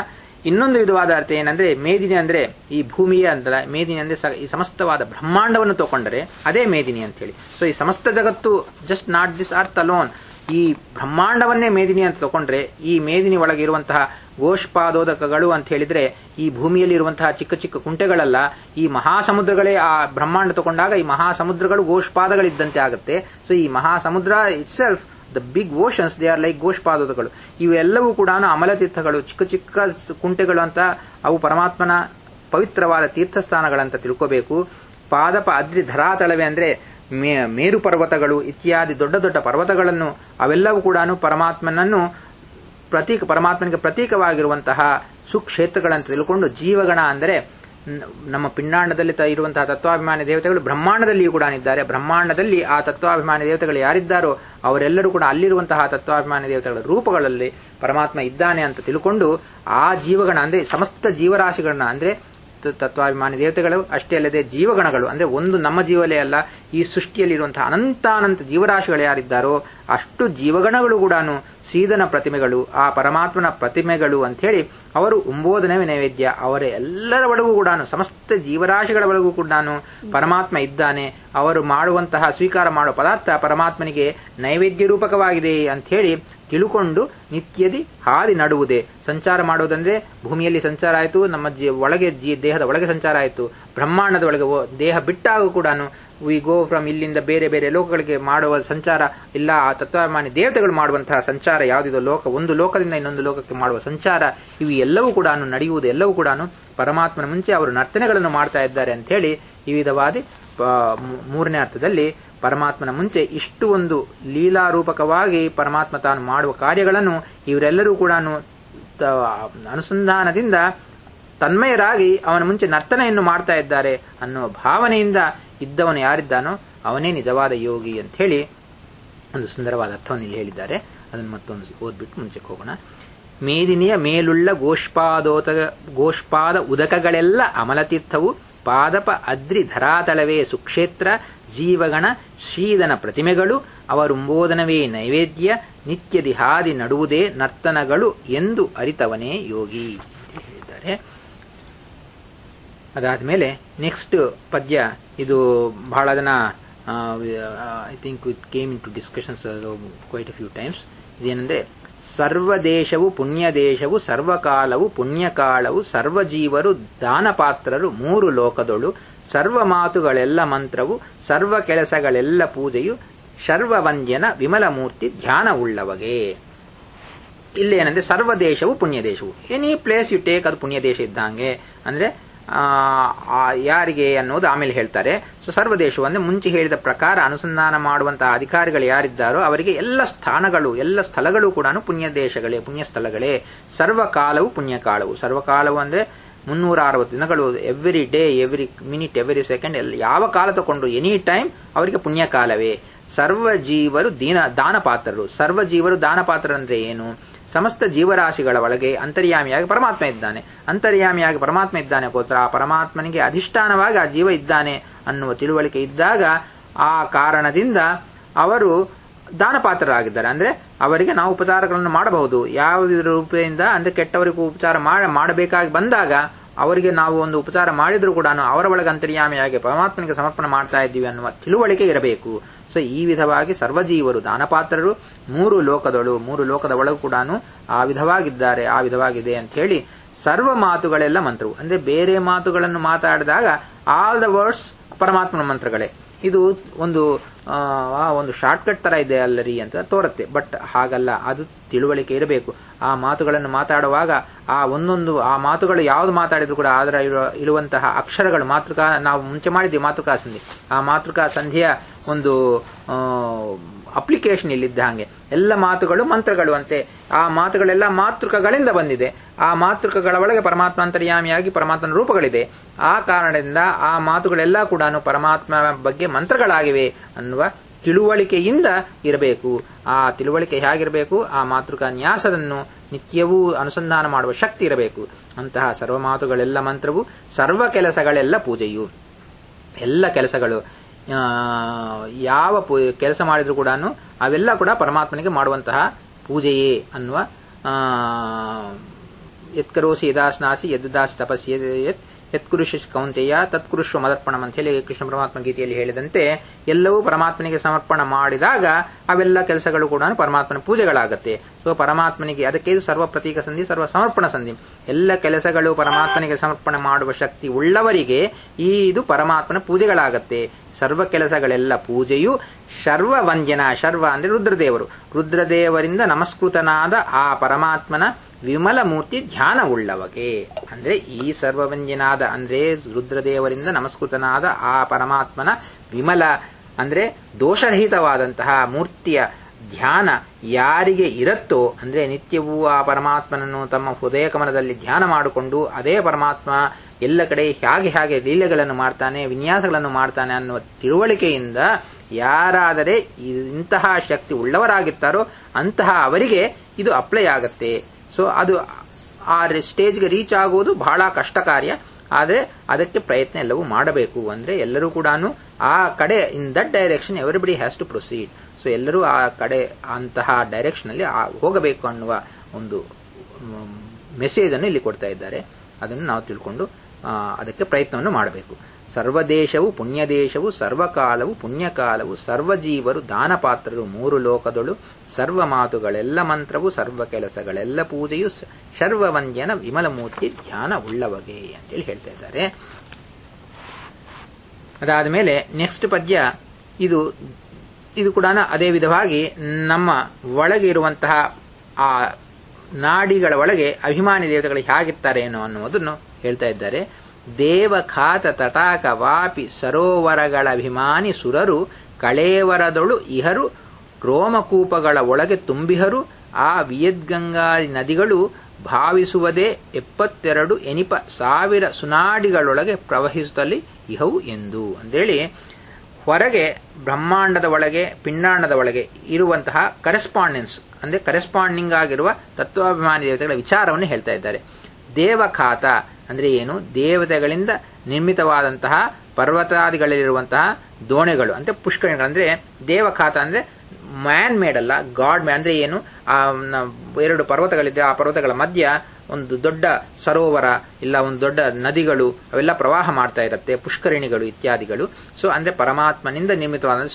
ಇನ್ನೊಂದು ವಿಧವಾದ ಅರ್ಥ ಏನಂದ್ರೆ ಮೇದಿನಿ ಅಂದ್ರೆ ಈ ಭೂಮಿಯ ಅಂತಲ್ಲ ಮೇದಿನಿ ಅಂದ್ರೆ ಸ- ಈ ಸಮಸ್ತವಾದ ಬ್ರಹ್ಮಾಂಡವನ್ನು ತಗೊಂಡರೆ ಅದೇ ಮೇದಿನಿ ಅಂತ ಹೇಳಿ ಸೊ ಈ ಸಮಸ್ತ ಜಗತ್ತು just not this earth alone ಈ ಬ್ರಹ್ಮಾಂಡವನ್ನೇ ಮೇದಿನಿ ಅಂತ ತಗೊಂಡ್ರೆ ಈ ಮೇದಿನಿ ಒಳಗೆ ಇರುವಂತಹ ಗೋಷ್ಪಾದೋದಕಗಳು ಅಂತ ಹೇಳಿದ್ರೆ ಈ ಭೂಮಿಯಲ್ಲಿ ಇರುವಂತಹ ಚಿಕ್ಕ ಚಿಕ್ಕ ಕುಂಟೆಗಳಲ್ಲ ಈ ಮಹಾಸಮುದ್ರಗಳೇ ಆ ಬ್ರಹ್ಮಾಂಡ ತಗೊಂಡಾಗ ಈ ಮಹಾಸಮುದ್ರಗಳು ಗೋಷ್ಪಾದಗಳಿದ್ದಂತೆ ಆಗುತ್ತೆ ಸೊ ಈ ಮಹಾಸಮುದ್ರ itself the big oceans they are like ಗೋಷ್ಪಾದಗಳು ಇವೆಲ್ಲವೂ ಕೂಡ ಅಮಲತೀರ್ಥಗಳು ಚಿಕ್ಕ ಚಿಕ್ಕ ಕುಂಟೆಗಳು ಅಂತ ಅವು ಪರಮಾತ್ಮನ ಪವಿತ್ರವಾದ ತೀರ್ಥಸ್ಥಾನಗಳಂತ ತಿಳ್ಕೋಬೇಕು ಪಾದಪ ಅದ್ರಿ ಧರಾತಳವೆ ಅಂದ್ರೆ ಮೇ- ಮೇರು ಪರ್ವತಗಳು ಇತ್ಯಾದಿ ದೊಡ್ಡ ದೊಡ್ಡ ಪರ್ವತಗಳನ್ನು ಅವೆಲ್ಲವೂ ಕೂಡ ಪರಮಾತ್ಮನನ್ನು ಪ್ರತೀಕ ಪರಮಾತ್ಮನಿಗೆ ಪ್ರತೀಕವಾಗಿರುವಂತಹ ಸುಕ್ಷೇತ್ರಗಳಂತ ತಿಳ್ಕೊಂಡು ಜೀವಗಣ ಅಂದರೆ ನ- ನಮ್ಮ ಪಿಂಡಾಂಡದಲ್ಲಿ ತ- ಇರುವಂತಹ ತತ್ವಾಭಿಮಾನಿ ದೇವತೆಗಳು ಬ್ರಹ್ಮಾಂಡದಲ್ಲಿಯೂ ಕೂಡ ಇದ್ದಾರೆ ಬ್ರಹ್ಮಾಂಡದಲ್ಲಿ ಆ ತತ್ವಾಭಿಮಾನಿ ದೇವತೆಗಳು ಯಾರಿದ್ದಾರೋ ಅವರೆಲ್ಲರೂ ಕೂಡ ಅಲ್ಲಿರುವಂತಹ ತತ್ವಾಭಿಮಾನಿ ದೇವತೆಗಳ ರೂಪಗಳಲ್ಲಿ ಪರಮಾತ್ಮ ಇದ್ದಾನೆ ಅಂತ ತಿಳ್ಕೊಂಡು ಆ ಜೀವಗಣ ಅಂದ್ರೆ ಸಮಸ್ತ ಜೀವರಾಶಿಗಳನ್ನ ಅಂದ್ರೆ ತ- ತತ್ವಾಭಿಮಾನಿ ದೇವತೆಗಳು ಅಷ್ಟೇ ಅಲ್ಲದೆ ಜೀವಗಣಗಳು ಅಂದ್ರೆ ಒಂದು ನಮ್ಮ ಜೀವಲೇ ಅಲ್ಲ ಈ ಸೃಷ್ಟಿಯಲ್ಲಿರುವಂತಹ ಅನಂತಾನಂತ ಜೀವರಾಶಿಗಳು ಯಾರಿದ್ದಾರೋ ಅಷ್ಟು ಜೀವಗಣಗಳು ಕೂಡ ಸೀದನ ಪ್ರತಿಮೆಗಳು ಆ ಪರಮಾತ್ಮನ ಪ್ರತಿಮೆಗಳು ಅಂತ ಹೇಳಿ ಅವರು ಉಂಬೋಧನವೇ ನೈವೇದ್ಯ ಅವರ ಎಲ್ಲರ ಒಳಗೂ ಕೂಡ ಸಮಸ್ತ ಜೀವರಾಶಿಗಳ ಒಳಗೂ ಕೂಡ ಪರಮಾತ್ಮ ಇದ್ದಾನೆ ಅವರು ಮಾಡುವಂತಹ ಸ್ವೀಕಾರ ಮಾಡುವ ಪದಾರ್ಥ ಪರಮಾತ್ಮನಿಗೆ ನೈವೇದ್ಯ ರೂಪಕವಾಗಿದೆ ಅಂತ ಹೇಳಿ ತಿಳುಕೊಂಡು ನಿತ್ಯದಿ ಹಾದಿ ನಡುವುದೇ ಸಂಚಾರ ಮಾಡೋದಂದ್ರೆ ಭೂಮಿಯಲ್ಲಿ ಸಂಚಾರ ಆಯಿತು ನಮ್ಮ ಜೀ- ಒಳಗೆ ಜೀ- ದೇಹದ ಒಳಗೆ ಸಂಚಾರ ಆಯಿತು ಬ್ರಹ್ಮಾಂಡದ ಒಳಗೆ ಓ- ದೇಹ ಬಿಟ್ಟಾಗ ಕೂಡ ವಿ ಗೋ ಫ್ರಮ್ ಇಲ್ಲಿಂದ ಬೇರೆ ಬೇರೆ ಲೋಕಗಳಿಗೆ ಮಾಡುವ ಸಂಚಾರ ಇಲ್ಲ ಆ ತತ್ವಾಭಿಮಾನಿ ದೇವತೆಗಳು ಮಾಡುವಂತಹ ಸಂಚಾರ ಯಾವುದಿದೋ ಲೋಕ ಒಂದು ಲೋಕದಿಂದ ಇನ್ನೊಂದು ಲೋಕಕ್ಕೆ ಮಾಡುವ ಸಂಚಾರ ಇವು ಎಲ್ಲವೂ ಕೂಡ ನಡೆಯುವುದು ಎಲ್ಲವೂ ಕೂಡ ಪರಮಾತ್ಮನ ಮುಂಚೆ ಅವರು ನರ್ತನೆಗಳನ್ನು ಮಾಡ್ತಾ ಇದ್ದಾರೆ ಅಂತ ಹೇಳಿ ಈ ವಿಧವಾದಿ ಪ- ಮೂ- ಮೂರನೇ ಅರ್ಥದಲ್ಲಿ ಪರಮಾತ್ಮನ ಮುಂಚೆ ಇಷ್ಟು ಒಂದು ಲೀಲಾರೂಪಕವಾಗಿ ಪರಮಾತ್ಮ ತಾನು ಮಾಡುವ ಕಾರ್ಯಗಳನ್ನು ಇವರೆಲ್ಲರೂ ಕೂಡ ಅನುಸಂಧಾನದಿಂದ ತನ್ಮಯರಾಗಿ ಅವನ ಮುಂಚೆ ನರ್ತನೆಯನ್ನು ಮಾಡ್ತಾ ಇದ್ದಾರೆ ಅನ್ನುವ ಭಾವನೆಯಿಂದ ಇದ್ದವನು ಯಾರಿದ್ದಾನೋ ಅವನೇ ನಿಜವಾದ ಯೋಗಿ ಅಂತ ಹೇಳಿ ಒಂದು ಸುಂದರವಾದ ಅರ್ಥವನ್ನು ಇಲ್ಲಿ ಹೇಳಿದ್ದಾರೆ ಅದನ್ನು ಮತ್ತೊಂದು ಓದ್ಬಿಟ್ಟು ಮುಂಚೆಗೆ ಹೋಗೋಣ ಮೇದಿನಿಯ ಮೇಲುಳ್ಳ ಗೋಷ್ಪಾದೋತ ಗೋಷ್ಪಾದ ಉದಕಗಳೆಲ್ಲ ಅಮಲತೀರ್ಥವು ಪಾದಪ ಅದ್ರಿ ಧರಾತಳವೇ ಸುಕ್ಷೇತ್ರ ಜೀವಗಣ ಶ್ರೀದನ ಪ್ರತಿಮೆಗಳು ಅವರುಂಬೋದನವೇ ನೈವೇದ್ಯ ನಿತ್ಯದಿ ಹಾದಿ ನಡುವುದೇ ನರ್ತನಗಳು ಎಂದು ಅರಿತವನೇ ಯೋಗಿ ಅಂತ ಹೇಳಿದ್ದಾರೆ ಅದಾದ್ಮೇಲೆ ನೆಕ್ಸ್ಟ್ ಪದ್ಯ ಇದು ಬಹಳ ಜನ I think it came into discussions quite a few times ಇದೇನೆಂದ್ರೆ ಸರ್ವದೇಶವು ಪುಣ್ಯ ದೇಶವು ಸರ್ವಕಾಲವು ಪುಣ್ಯಕಾಲವು ಸರ್ವಜೀವರು ದಾನಪಾತ್ರರು ಮೂರು ಲೋಕದೊಳು ಸರ್ವ ಮಾತುಗಳೆಲ್ಲ ಮಂತ್ರವು ಸರ್ವ ಕೆಲಸಗಳೆಲ್ಲ ಪೂಜೆಯು ಶರ್ವವಂದ್ಯನ ವಿಮಲ ಮೂರ್ತಿ ಧ್ಯಾನವುಳ್ಳವಗೆ ಇಲ್ಲಿ ಏನಂದ್ರೆ ಸರ್ವ ದೇಶವು ಪುಣ್ಯ ದೇಶವು ಎನಿ ಪ್ಲೇಸ್ ಯು ಟೇಕ್ ಅದು ಪುಣ್ಯ ದೇಶ ಇದ್ದಂಗೆ ಅಂದ್ರೆ ಆ, ಆ, ಯಾರಿಗೆ ಅನ್ನೋದು ಆಮೇಲೆ ಹೇಳ್ತಾರೆ ಸೊ ಸರ್ವ ದೇಶವು ಅಂದ್ರೆ ಮುಂಚೆ ಹೇಳಿದ ಪ್ರಕಾರ ಅನುಸಂಧಾನ ಮಾಡುವಂತಹ ಅಧಿಕಾರಿಗಳು ಯಾರಿದ್ದಾರೋ ಅವರಿಗೆ ಎಲ್ಲ ಸ್ಥಾನಗಳು ಎಲ್ಲ ಸ್ಥಳಗಳು ಕೂಡ ಪುಣ್ಯ ದೇಶಗಳೇ ಪುಣ್ಯ ಸ್ಥಳಗಳೇ ಸರ್ವಕಾಲವು ಪುಣ್ಯಕಾಲವು ಸರ್ವಕಾಲವು ಅಂದ್ರೆ ಮುನ್ನೂರ ಅರವತ್ತು ದಿನಗಳು every day every minute every second ಎಲ್ಲ ಯಾವ ಕಾಲ ತಗೊಂಡು ಎನಿ ಟೈಮ್ ಅವರಿಗೆ ಪುಣ್ಯಕಾಲವೇ ಸರ್ವ ಜೀವರು ದೀನ ದಾನಪಾತ್ರರು ಸರ್ವ ಜೀವರು ದಾನಪಾತ್ರರು ಅಂದ್ರೆ ಏನು ಸಮಸ್ತ ಜೀವರಾಶಿಗಳ ಒಳಗೆ ಅಂತರ್ಯಾಮಿಯಾಗಿ ಪರಮಾತ್ಮ ಇದ್ದಾನೆ ಅಂತರ್ಯಾಮಿಯಾಗಿ ಪರಮಾತ್ಮ ಇದ್ದಾನೆ ಗೋತ್ರ ಆ ಪರಮಾತ್ಮನಿಗೆ ಅಧಿಷ್ಠಾನವಾಗಿ ಆ ಜೀವ ಇದ್ದಾನೆ ಅನ್ನುವ ತಿಳುವಳಿಕೆ ಇದ್ದಾಗ ಆ ಕಾರಣದಿಂದ ಅವರು ದಾನಪಾತ್ರರಾಗಿದ್ದಾರೆ ಅಂದ್ರೆ ಅವರಿಗೆ ನಾವು ಉಪಚಾರಗಳನ್ನು ಮಾಡಬಹುದು ಯಾವ ರೂಪದಿಂದ ಅಂದ್ರೆ ಕೆಟ್ಟವರಿಗೂ ಉಪಚಾರ ಮಾಡ ಮಾಡಬೇಕಾಗಿ ಬಂದಾಗ ಅವರಿಗೆ ನಾವು ಒಂದು ಉಪಚಾರ ಮಾಡಿದ್ರು ಕೂಡ ಅವರ ಒಳಗೆ ಅಂತರ್ಯಾಮಿಯಾಗಿ ಪರಮಾತ್ಮನಿಗೆ ಸಮರ್ಪಣೆ ಮಾಡ್ತಾ ಇದ್ದೀವಿ ಅನ್ನುವ ತಿಳುವಳಿಕೆ ಇರಬೇಕು ಸೊ ಈ ವಿಧವಾಗಿ ಸರ್ವಜೀವರು ದಾನಪಾತ್ರರು ಮೂರು ಲೋಕದಳು ಮೂರು ಲೋಕದ ಒಳಗೂ ಕೂಡ ಆ ವಿಧವಾಗಿದ್ದಾರೆ ಆ ವಿಧವಾಗಿದೆ ಅಂತ ಹೇಳಿ ಸರ್ವ ಮಾತುಗಳೆಲ್ಲ ಮಂತ್ರವು ಅಂದ್ರೆ ಬೇರೆ ಮಾತುಗಳನ್ನು ಮಾತಾಡಿದಾಗ ಆಲ್ ದ ವರ್ಡ್ಸ್ ಪರಮಾತ್ಮನ ಮಂತ್ರಗಳೇ ಇದು ಒಂದು ಆ, ಆ ಒಂದು ಶಾರ್ಟ್ಕಟ್ ತರ ಇದೆ ಅಲ್ಲರಿ ಅಂತ ತೋರುತ್ತೆ ಬಟ್ ಹಾಗಲ್ಲ ಅದು ತಿಳುವಳಿಕೆ ಇರಬೇಕು ಆ ಮಾತುಗಳನ್ನು ಮಾತಾಡುವಾಗ ಆ ಒಂದೊಂದು ಆ ಮಾತುಗಳು ಯಾವ್ದು ಮಾತಾಡಿದ್ರು ಕೂಡ ಅದರ ಇರುವ ಇರುವಂತಹ ಅಕ್ಷರಗಳು ಮಾತೃಕಾ ನಾವು ಮುಂಚೆ ಮಾಡಿದ್ವಿ ಮಾತೃಕಾ ಸಂಧಿ ಆ ಮಾತೃಕಾ ಸಂಧಿಯ ಒಂದು ಅಪ್ಲಿಕೇಶನ್ ಇಲ್ಲಿದ್ದ ಹಾಗೆ ಎಲ್ಲ ಮಾತುಗಳು ಮಂತ್ರಗಳು ಅಂತೆ ಆ ಮಾತುಗಳೆಲ್ಲ ಮಾತೃಕಗಳಿಂದ ಬಂದಿದೆ ಆ ಮಾತೃಕಗಳ ಒಳಗೆ ಪರಮಾತ್ಮ ಅಂತರ್ಯಾಮಿಯಾಗಿ ಪರಮಾತ್ಮನ ರೂಪಗಳಿದೆ ಆ ಕಾರಣದಿಂದ ಆ ಮಾತುಗಳೆಲ್ಲ ಕೂಡ ಪರಮಾತ್ಮ ಬಗ್ಗೆ ಮಂತ್ರಗಳಾಗಿವೆ ಅನ್ನುವ ತಿಳುವಳಿಕೆಯಿಂದ ಇರಬೇಕು ಆ ತಿಳುವಳಿಕೆ ಹೇಗಿರಬೇಕು ಆ ಮಾತೃಕಾ ನ್ಯಾಸವನ್ನು ನಿತ್ಯವೂ ಅನುಸಂಧಾನ ಮಾಡುವ ಶಕ್ತಿ ಇರಬೇಕು ಅಂತಹ ಸರ್ವ ಮಾತುಗಳೆಲ್ಲ ಮಂತ್ರವು ಸರ್ವ ಕೆಲಸಗಳೆಲ್ಲ ಪೂಜೆಯು ಎಲ್ಲ ಕೆಲಸಗಳು ಆ, ಯಾವ ಪೂ- ಕೆಲಸ ಮಾಡಿದ್ರು ಕೂಡ ಅವೆಲ್ಲ ಕೂಡ ಪರಮಾತ್ಮನಿಗೆ ಮಾಡುವಂತಹ ಪೂಜೆಯೇ ಅನ್ನುವ ಆ, ಎತ್ಕರೋಸಿ ಯದಾಸ್ನಾಸಿ ಯದ್ದಾಸಿ ತಪಸ್ಸಿ ಯತ್ ಯತ್ಕುರುಷ ಕೌಂತೆಯ ತತ್ಕುರುಷ್ವ ಮದರ್ಪಣಂ ಅಂತ ಹೇಳಿ ಕೃಷ್ಣ ಪರಮಾತ್ಮ ಗೀತೆಯಲ್ಲಿ ಹೇಳಿದಂತೆ ಎಲ್ಲವೂ ಪರಮಾತ್ಮನಿಗೆ ಸಮರ್ಪಣ ಮಾಡಿದಾಗ ಅವೆಲ್ಲ ಕೆಲಸಗಳು ಕೂಡ ಪರಮಾತ್ಮನ ಪೂಜೆಗಳಾಗತ್ತೆ ಸೊ ಪರಮಾತ್ಮನಿಗೆ ಅದಕ್ಕೆ ಇದು ಸರ್ವ ಪ್ರತೀಕ ಸಂಧಿ ಸರ್ವ ಸಮರ್ಪಣ ಸಂಧಿ ಎಲ್ಲ ಕೆಲಸಗಳು ಪರಮಾತ್ಮನಿಗೆ ಸಮರ್ಪಣೆ ಮಾಡುವ ಶಕ್ತಿ ಉಳ್ಳವರಿಗೆ ಈ ಇದು ಪರಮಾತ್ಮನ ಪೂಜೆಗಳಾಗತ್ತೆ ಸರ್ವ ಕೆಲಸಗಳೆಲ್ಲ ಪೂಜೆಯು ಶರ್ವ ವಂದ್ಯನ ಶರ್ವ ಅಂದ್ರೆ ರುದ್ರದೇವರು ರುದ್ರದೇವರಿಂದ ನಮಸ್ಕೃತನಾದ ಆ ಪರಮಾತ್ಮನ ವಿಮಲ ಮೂರ್ತಿ ಧ್ಯಾನವುಳ್ಳವಗೆ ಅಂದ್ರೆ ಈ ಸರ್ವವಂದ್ಯನಾದ ಅಂದ್ರೆ ರುದ್ರದೇವರಿಂದ ನಮಸ್ಕೃತನಾದ ಆ ಪರಮಾತ್ಮನ ವಿಮಲ ಅಂದ್ರೆ ದೋಷರಹಿತವಾದಂತಹ ಮೂರ್ತಿಯ ಧ್ಯಾನ ಯಾರಿಗೆ ಇರುತ್ತೋ ಅಂದ್ರೆ ನಿತ್ಯವೂ ಆ ಪರಮಾತ್ಮನನ್ನು ತಮ್ಮ ಹೃದಯ ಕಮಲದಲ್ಲಿ ಧ್ಯಾನ ಮಾಡಿಕೊಂಡು ಅದೇ ಪರಮಾತ್ಮ ಎಲ್ಲ ಕಡೆ ಹೇಗೆ ಹೇಗೆ ಲೀಲೆಗಳನ್ನು ಮಾಡ್ತಾನೆ ವಿನ್ಯಾಸಗಳನ್ನು ಮಾಡ್ತಾನೆ ಅನ್ನುವ ತಿಳುವಳಿಕೆಯಿಂದ ಯಾರಾದರೆ ಇಂತಹ ಶಕ್ತಿ ಉಳ್ಳವರಾಗಿರ್ತಾರೋ ಅಂತಹ ಅವರಿಗೆ ಇದು ಅಪ್ಲೈ ಆಗತ್ತೆ ಸೊ ಅದು ಆ ಸ್ಟೇಜ್ಗೆ ರೀಚ್ ಆಗುವುದು ಬಹಳ ಕಷ್ಟ ಕಾರ್ಯ ಆದರೆ ಅದಕ್ಕೆ ಪ್ರಯತ್ನ ಎಲ್ಲವೂ ಮಾಡಬೇಕು ಅಂದ್ರೆ ಎಲ್ಲರೂ ಕೂಡ ಆ ಕಡೆ in that direction everybody has to proceed so ಎಲ್ಲರೂ ಆ ಕಡೆ ಅಂತಹ ಡೈರೆಕ್ಷನ್ ಅಲ್ಲಿ ಹೋಗಬೇಕು ಅನ್ನುವ ಒಂದು ಮೆಸೇಜ್ ಅನ್ನು ಇಲ್ಲಿ ಕೊಡ್ತಾ ಇದ್ದಾರೆ ಅದನ್ನು ನಾವು ತಿಳ್ಕೊಂಡು ಅದಕ್ಕೆ ಪ್ರಯತ್ನವನ್ನು ಮಾಡಬೇಕು ಸರ್ವದೇಶವು ಪುಣ್ಯದೇಶವು ಸರ್ವಕಾಲವು ಪುಣ್ಯಕಾಲವು ಸರ್ವಜೀವರು ದಾನಪಾತ್ರರು ಮೂರು ಲೋಕದಳು ಸರ್ವ ಮಾತುಗಳೆಲ್ಲ ಮಂತ್ರವು ಸರ್ವ ಕೆಲಸಗಳೆಲ್ಲ ಪೂಜೆಯು ಸರ್ವವಂದ್ಯನ ವಿಮಲ ಮೂರ್ತಿ ಧ್ಯಾನ ಉಳ್ಳವಗೆ ಅಂತೇಳಿ ಹೇಳ್ತಾ ಇದ್ದಾರೆ ಅದಾದ ಮೇಲೆ ನೆಕ್ಸ್ಟ್ ಪದ್ಯ ಇದು ಇದು ಕೂಡ ಅದೇ ವಿಧವಾಗಿ ನಮ್ಮ ಒಳಗೆ ಇರುವಂತಹ ಆ ನಾಡಿಗಳ ಒಳಗೆ ಅಭಿಮಾನಿ ದೇವತೆಗಳು ಹೇಗಿರ್ತಾರೆ ಏನೋ ಅನ್ನುವುದನ್ನು ಹೇಳ್ತಾ ಇದ್ದಾರೆ ದೇವಖಾತ ತಟಾಕ ವಾಪಿ ಸರೋವರಗಳ ಅಭಿಮಾನಿ ಸುರರು ಕಳೇವರದೊಳು ಇಹರು ರೋಮಕೂಪಗಳ ಒಳಗೆ ತುಂಬಿಹರು ಆ ವಿಯದ್ಗಂಗಾದಿ ನದಿಗಳು ಭಾವಿಸುವುದೇ ಎಪ್ಪತ್ತೆರಡು ಎನಿಪ ಸಾವಿರ ಸುನಾಡಿಗಳೊಳಗೆ ಪ್ರವಹಿಸುತ್ತಲಿ ಇಹವು ಎಂದು ಅಂದೇಳಿ ಹೊರಗೆ ಬ್ರಹ್ಮಾಂಡದ ಒಳಗೆ ಪಿಂಡಾಂಡದ ಒಳಗೆ ಇರುವಂತಹ ಕರೆಸ್ಪಾಂಡೆನ್ಸ್ ಅಂದ್ರೆ ಕರೆಸ್ಪಾಂಡಿಂಗ್ ಆಗಿರುವ ತತ್ವಾಭಿಮಾನಿ ದೇವತೆಗಳ ವಿಚಾರವನ್ನು ಹೇಳ್ತಾ ಇದ್ದಾರೆ ದೇವಖಾತ ಅಂದ್ರೆ ಏನು ದೇವತೆಗಳಿಂದ ನಿರ್ಮಿತವಾದಂತಹ ಪರ್ವತಾದಿಗಳಲ್ಲಿರುವಂತಹ ದೋಣೆಗಳು ಅಂದ್ರೆ ಪುಷ್ಕರಣಿಗಳು ಅಂದ್ರೆ ದೇವಖಾತ ಅಂದ್ರೆ ಮ್ಯಾನ್ ಮೇಡ್ ಅಲ್ಲ ಗಾಡ್ ಮೇ ಅಂದ್ರೆ ಏನು ಆ ಎರಡು ಪರ್ವತಗಳಿದೆ ಆ ಪರ್ವತಗಳ ಮಧ್ಯ ಒಂದು ದೊಡ್ಡ ಸರೋವರ ಇಲ್ಲ ಒಂದು ದೊಡ್ಡ ನದಿಗಳು ಅವೆಲ್ಲ ಪ್ರವಾಹ ಮಾಡ್ತಾ ಇರುತ್ತೆ ಪುಷ್ಕರಿಣಿಗಳು ಇತ್ಯಾದಿಗಳು ಸೊ ಅಂದ್ರೆ ಪರಮಾತ್ಮನಿಂದ ನಿರ್ಮಿತವಾದ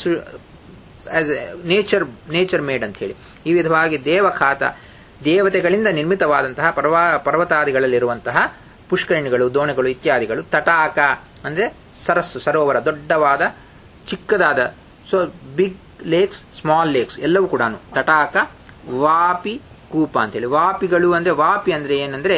ನೇಚರ್ ನೇಚರ್ ಮೇಡ್ ಅಂತ ಹೇಳಿ ಈ ವಿಧವಾಗಿ ದೇವಖಾತ ದೇವತೆಗಳಿಂದ ನಿರ್ಮಿತವಾದಂತಹ ಪರ್ವ ಪರ್ವತಾದಿಗಳಲ್ಲಿರುವಂತಹ ಪುಷ್ಕರಿಣಿಗಳು ದೋಣೆಗಳು ಇತ್ಯಾದಿಗಳು ತಟಾಕ ಅಂದ್ರೆ ಸರಸ್ಸು ಸರೋವರ ದೊಡ್ಡವಾದ ಚಿಕ್ಕದಾದ so big lakes small lakes ಎಲ್ಲವೂ ಕೂಡ ತಟಾಕ ವಾಪಿ ಕೂಪ ಅಂತೇಳಿ ವಾಪಿಗಳು ಅಂದ್ರೆ ವಾಪಿ ಅಂದ್ರೆ ಏನಂದ್ರೆ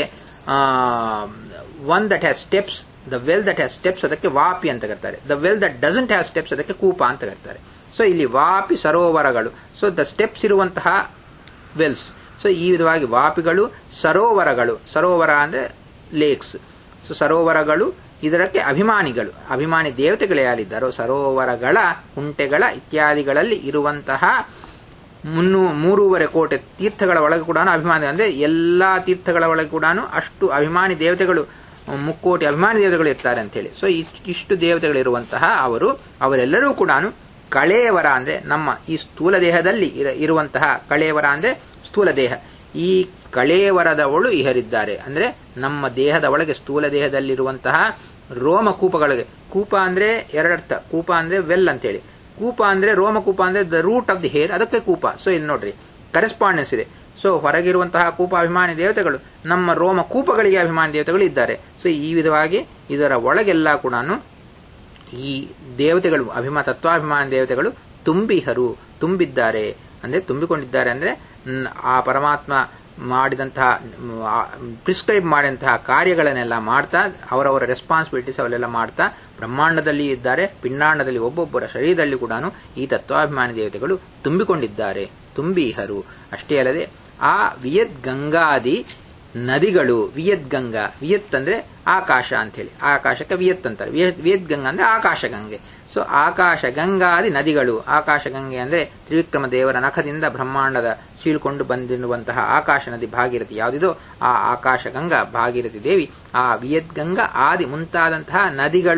one that has steps the well that has steps ಅದಕ್ಕೆ ವಾಪಿ ಅಂತ ಕರ್ತಾರೆ the well that doesn't has steps ಅದಕ್ಕೆ ಕೂಪ ಅಂತ ಕರ್ತಾರೆ ಸೊ ಇಲ್ಲಿ ವಾಪಿ ಸರೋವರಗಳು ಸೊ ದ ಸ್ಟೆಪ್ಸ್ ಇರುವಂತಹ ವೆಲ್ಸ್ ಸೊ ಈ ವಿಧವಾಗಿ ವಾಪಿಗಳು ಸರೋವರಗಳು ಸರೋವರ ಅಂದ್ರೆ ಲೇಕ್ಸ್ ಸೊ ಸರೋವರಗಳು ಇದಕ್ಕೆ ಅಭಿಮಾನಿಗಳು ಅಭಿಮಾನಿ ದೇವತೆಗಳು ಯಾರಿದ್ದಾರೋ ಸರೋವರಗಳ ಕುಂಟೆಗಳ ಇತ್ಯಾದಿಗಳಲ್ಲಿ ಇರುವಂತಹ ಮುನ್ನೂ ಮೂರುವರೆ ಕೋಟಿ ತೀರ್ಥಗಳ ಒಳಗೆ ಕೂಡ ಅಭಿಮಾನಿ ಅಂದ್ರೆ ಎಲ್ಲಾ ತೀರ್ಥಗಳ ಒಳಗೆ ಕೂಡ ಅಷ್ಟು ಅಭಿಮಾನಿ ದೇವತೆಗಳು ಮುಕ್ಕೋಟಿ ಅಭಿಮಾನಿ ದೇವತೆಗಳು ಇರ್ತಾರೆ ಅಂತ ಹೇಳಿ ಸೊ ಇಷ್ಟು ದೇವತೆಗಳಿರುವಂತಹ ಅವರು ಅವರೆಲ್ಲರೂ ಕೂಡ ಕಳೇವರ ಅಂದ್ರೆ ನಮ್ಮ ಈ ಸ್ಥೂಲ ದೇಹದಲ್ಲಿ ಇರುವಂತಹ ಕಳೇವರ ಅಂದ್ರೆ ಸ್ಥೂಲ ದೇಹ ಈ ಕಳೇವರದವಳು ಇಹರಿದ್ದಾರೆ ಅಂದ್ರೆ ನಮ್ಮ ದೇಹದ ಒಳಗೆ ಸ್ಥೂಲ ದೇಹದಲ್ಲಿರುವಂತಹ ರೋಮಕೂಪಗಳಿಗೆ ಕೂಪ ಅಂದ್ರೆ ಎರಡರ್ಥ ಕೂಪ ಅಂದ್ರೆ ವೆಲ್ ಅಂತೇಳಿ ಕೂಪ ಅಂದ್ರೆ ರೋಮಕೂಪ ಅಂದ್ರೆ the root of the hair ಅದಕ್ಕೆ ಕೂಪ ಸೊ ಇಲ್ಲಿ ನೋಡ್ರಿ ಕರೆಸ್ಪಾಂಡೆನ್ಸ್ ಇದೆ ಸೊ ಹೊರಗಿರುವಂತಹ ಕೂಪ ಅಭಿಮಾನಿ ದೇವತೆಗಳು ನಮ್ಮ ರೋಮ ಕೂಪಗಳಿಗೆ ಅಭಿಮಾನಿ ದೇವತೆಗಳು ಇದ್ದಾರೆ ಸೊ ಈ ವಿಧವಾಗಿ ಇದರ ಒಳಗೆಲ್ಲ ಕೂಡ ಈ ದೇವತೆಗಳು ಅಭಿಮಾ ತತ್ವಾಭಿಮಾನಿ ದೇವತೆಗಳು ತುಂಬಿಹರು ತುಂಬಿದ್ದಾರೆ ಅಂದ್ರೆ ತುಂಬಿಕೊಂಡಿದ್ದಾರೆ ಅಂದ್ರೆ ಆ ಪರಮಾತ್ಮ ಮಾಡಿದಂತಹ ಪ್ರಿಸ್ಕ್ರೈಬ್ ಮಾಡಿದಂತಹ ಕಾರ್ಯಗಳನ್ನೆಲ್ಲ ಮಾಡ್ತಾ ಅವರವರ ರೆಸ್ಪಾನ್ಸಿಬಿಲಿಟೀಸ್ ಅವೆಲ್ಲ ಮಾಡ್ತಾ ಬ್ರಹ್ಮಾಂಡದಲ್ಲಿ ಇದ್ದಾರೆ ಪಿಂಡಾಂಡದಲ್ಲಿ ಒಬ್ಬೊಬ್ಬರ ಶರೀರದಲ್ಲಿ ಕೂಡ ಈ ತತ್ವಾಭಿಮಾನಿ ದೇವತೆಗಳು ತುಂಬಿಕೊಂಡಿದ್ದಾರೆ ತುಂಬಿಹರು ಅಷ್ಟೇ ಅಲ್ಲದೆ ಆ ವಿಯದ್ ಗಂಗಾದಿ ನದಿಗಳು ವಿಯದ್ ಗಂಗಾ ವಿಯತ್ ಅಂದ್ರೆ ಆಕಾಶ ಅಂತ ಹೇಳಿ ಆಕಾಶಕ್ಕೆ ವಿಯತ್ ಅಂತಾರೆ ವಿಯದ್ ಗಂಗಾ ಅಂದ್ರೆ ಆಕಾಶ ಗಂಗೆ ಸೊ ಆಕಾಶ ಗಂಗಾದಿ ನದಿಗಳು ಆಕಾಶ ಗಂಗೆ ಅಂದ್ರೆ ತ್ರಿವಿಕ್ರಮ ದೇವರ ನಖದಿಂದ ಬ್ರಹ್ಮಾಂಡದ ಸೀಳ್ಕೊಂಡು ಬಂದಿರುವಂತಹ ಆಕಾಶ ನದಿ ಭಾಗೀರಥಿ ಯಾವುದಿದೋ ಆ ಆಕಾಶ ಗಂಗಾ ಭಾಗೀರಥಿ ದೇವಿ ಆ ವಿಯದ್ ಗಂಗಾ ಆದಿ ಮುಂತಾದಂತಹ ನದಿಗಳು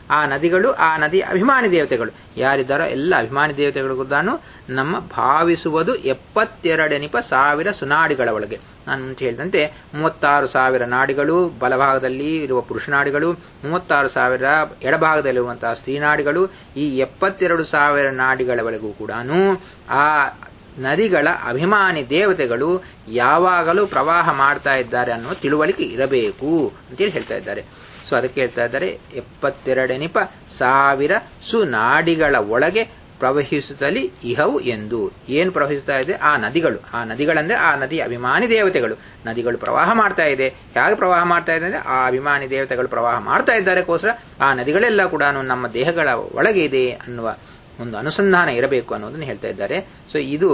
ಆ ನದಿಗಳು ಆ ನದಿ ಅಭಿಮಾನಿ ದೇವತೆಗಳು ಯಾರಿದ್ದಾರೋ ಎಲ್ಲ ಅಭಿಮಾನಿ ದೇವತೆಗಳಿಗೂ ತಾನು ನಮ್ಮ ಭಾವಿಸುವುದು ಎಪ್ಪತ್ತೆರಡೆನಿಪ ಸಾವಿರ ಸುನಾಡಿಗಳ ಒಳಗೆ ನಾನು ಮುಂಚೆ ಹೇಳಿದಂತೆ ಮೂವತ್ತಾರು ಸಾವಿರ ನಾಡಿಗಳು ಬಲಭಾಗದಲ್ಲಿ ಇರುವ ಪುರುಷನಾಡಿಗಳು ಮೂವತ್ತಾರು ಸಾವಿರ ಎಡಭಾಗದಲ್ಲಿರುವಂತಹ ಸ್ತ್ರೀನಾಡಿಗಳು ಈ ಎಪ್ಪತ್ತೆರಡು ಸಾವಿರ ನಾಡಿಗಳವರೆಗೂ ಕೂಡ ಆ ನದಿಗಳ ಅಭಿಮಾನಿ ದೇವತೆಗಳು ಯಾವಾಗಲೂ ಪ್ರವಾಹ ಮಾಡ್ತಾ ಇದ್ದಾರೆ ಅನ್ನುವ ತಿಳುವಳಿಕೆ ಇರಬೇಕು ಅಂತೇಳಿ ಹೇಳ್ತಾ ಇದ್ದಾರೆ ಸೊ ಅದಕ್ಕೆ ಹೇಳ್ತಾ ಇದ್ದಾರೆ ಎಪ್ಪತ್ತೆರಡೆನಿಪ ಸಾವಿರ ಸುನಾಡಿಗಳ ಒಳಗೆ ಪ್ರವಹಿಸುತ್ತಲಿ ಇಹವು ಎಂದು ಏನು ಪ್ರವಹಿಸ್ತಾ ಇದೆ ಆ ನದಿಗಳು ಆ ನದಿಗಳಂದ್ರೆ ಆ ನದಿ ಅಭಿಮಾನಿ ದೇವತೆಗಳು ನದಿಗಳು ಪ್ರವಾಹ ಮಾಡ್ತಾ ಇದೆ ಹೇಗೆ ಪ್ರವಾಹ ಮಾಡ್ತಾ ಇದೆ ಅಂದ್ರೆ ಆ ಅಭಿಮಾನಿ ದೇವತೆಗಳು ಪ್ರವಾಹ ಮಾಡ್ತಾ ಇದ್ದಾರೆಗೋಸ್ಕರ ಆ ನದಿಗಳೆಲ್ಲ ಕೂಡ ನಮ್ಮ ದೇಹಗಳ ಒಳಗೆ ಇದೆ ಅನ್ನುವ ಒಂದು ಅನುಸಂಧಾನ ಇರಬೇಕು ಅನ್ನೋದನ್ನು ಹೇಳ್ತಾ ಇದ್ದಾರೆ ಸೊ ಇದು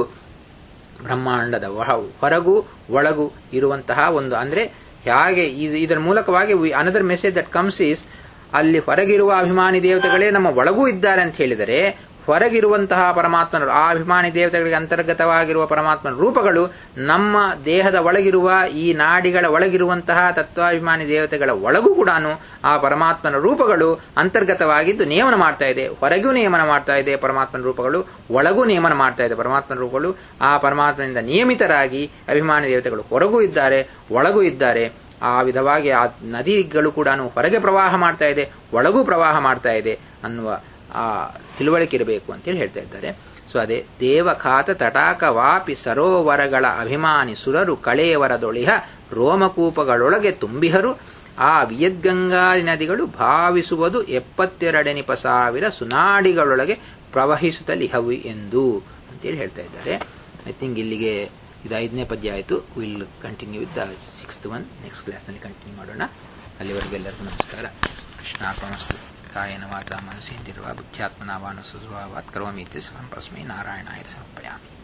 ಬ್ರಹ್ಮಾಂಡದ ಹೊರಗು ಒಳಗು ಇರುವಂತಹ ಒಂದು ಅಂದ್ರೆ ಹೇಗೆ ಇದರ ಮೂಲಕವಾಗಿ another message that comes is ಅಲ್ಲಿ ಹೊರಗಿರುವ ಅಭಿಮಾನಿ ದೇವತೆಗಳೇ ನಮ್ಮ ಒಳಗೂ ಇದ್ದಾರೆ ಅಂತ ಹೇಳಿದರೆ ಹೊರಗಿರುವಂತಹ ಪರಮಾತ್ಮನ ಆ ಅಭಿಮಾನಿ ದೇವತೆಗಳಿಗೆ ಅಂತರ್ಗತವಾಗಿರುವ ಪರಮಾತ್ಮನ ರೂಪಗಳು ನಮ್ಮ ದೇಹದ ಒಳಗಿರುವ ಈ ನಾಡಿಗಳ ಒಳಗಿರುವಂತಹ ತತ್ವಾಭಿಮಾನಿ ದೇವತೆಗಳ ಒಳಗೂ ಕೂಡ ಆ ಪರಮಾತ್ಮನ ರೂಪಗಳು ಅಂತರ್ಗತವಾಗಿದ್ದು ನಿಯಮನ ಮಾಡ್ತಾ ಇದೆ ಹೊರಗೂ ನಿಯಮನ ಮಾಡ್ತಾ ಇದೆ ಪರಮಾತ್ಮನ ರೂಪಗಳು ಒಳಗೂ ನಿಯಮನ ಮಾಡ್ತಾ ಇದೆ ಪರಮಾತ್ಮನ ರೂಪಗಳು ಆ ಪರಮಾತ್ಮನಿಂದ ನಿಯಮಿತರಾಗಿ ಅಭಿಮಾನಿ ದೇವತೆಗಳು ಹೊರಗೂ ಇದ್ದಾರೆ ಒಳಗೂ ಇದ್ದಾರೆ ಆ ವಿಧವಾಗಿ ಆ ನದಿಗಳು ಕೂಡ ಹೊರಗೆ ಪ್ರವಾಹ ಮಾಡ್ತಾ ಇದೆ ಒಳಗೂ ಪ್ರವಾಹ ಮಾಡ್ತಾ ಇದೆ ಅನ್ನುವ ಆ ತಿಳುವಳಿಕೆ ಇರಬೇಕು ಅಂತೇಳಿ ಹೇಳ್ತಾ ಇದ್ದಾರೆ ಸೊ ಅದೇ ದೇವಖಾತ ತಟಾಕ ವಾಪಿ ಸರೋವರಗಳ ಅಭಿಮಾನಿ ಸುರರು ಕಳೆಯವರದೊಳಿಹ ರೋಮಕೂಪಗಳೊಳಗೆ ತುಂಬಿಹರು ಆ ವಿಯದ್ಗಂಗಾದಿ ನದಿಗಳು ಭಾವಿಸುವುದು ಎಪ್ಪತ್ತೆರಡೆನಿಪ ಸಾವಿರ ಸುನಾಡಿಗಳೊಳಗೆ ಪ್ರವಹಿಸುತ್ತಲಿಹವು ಎಂದು ಅಂತೇಳಿ ಹೇಳ್ತಾ ಇದ್ದಾರೆ ಐ ಥಿಂಕ್ ಇಲ್ಲಿಗೆ ಇದು ಐದನೇ ಪದ್ಯ ಆಯಿತು will continue with the sixth one next ಕ್ಲಾಸ್ನಲ್ಲಿ ಕಂಟಿನ್ಯೂ ಮಾಡೋಣ ಅಲ್ಲಿವರೆಗೂ ಎಲ್ಲರಿಗೂ ನಮಸ್ಕಾರ ಕೃಷ್ಣಾರ್ಪಣಸ್ತು ಕಾಯನ ವಾಚ ಮನಸ್ಸೇಂದಿರುವ ಬುದ್ಧ್ಯಾತ್ಮನಾವಾನ ಸುಸ್ವಭಾವಾತ್ ಕರೋಮೀತಿ ಸಂಪಸ್ಮೈ ನಾರಾಯಣಾಯ ಸಮರ್ಪಯಾಮಿ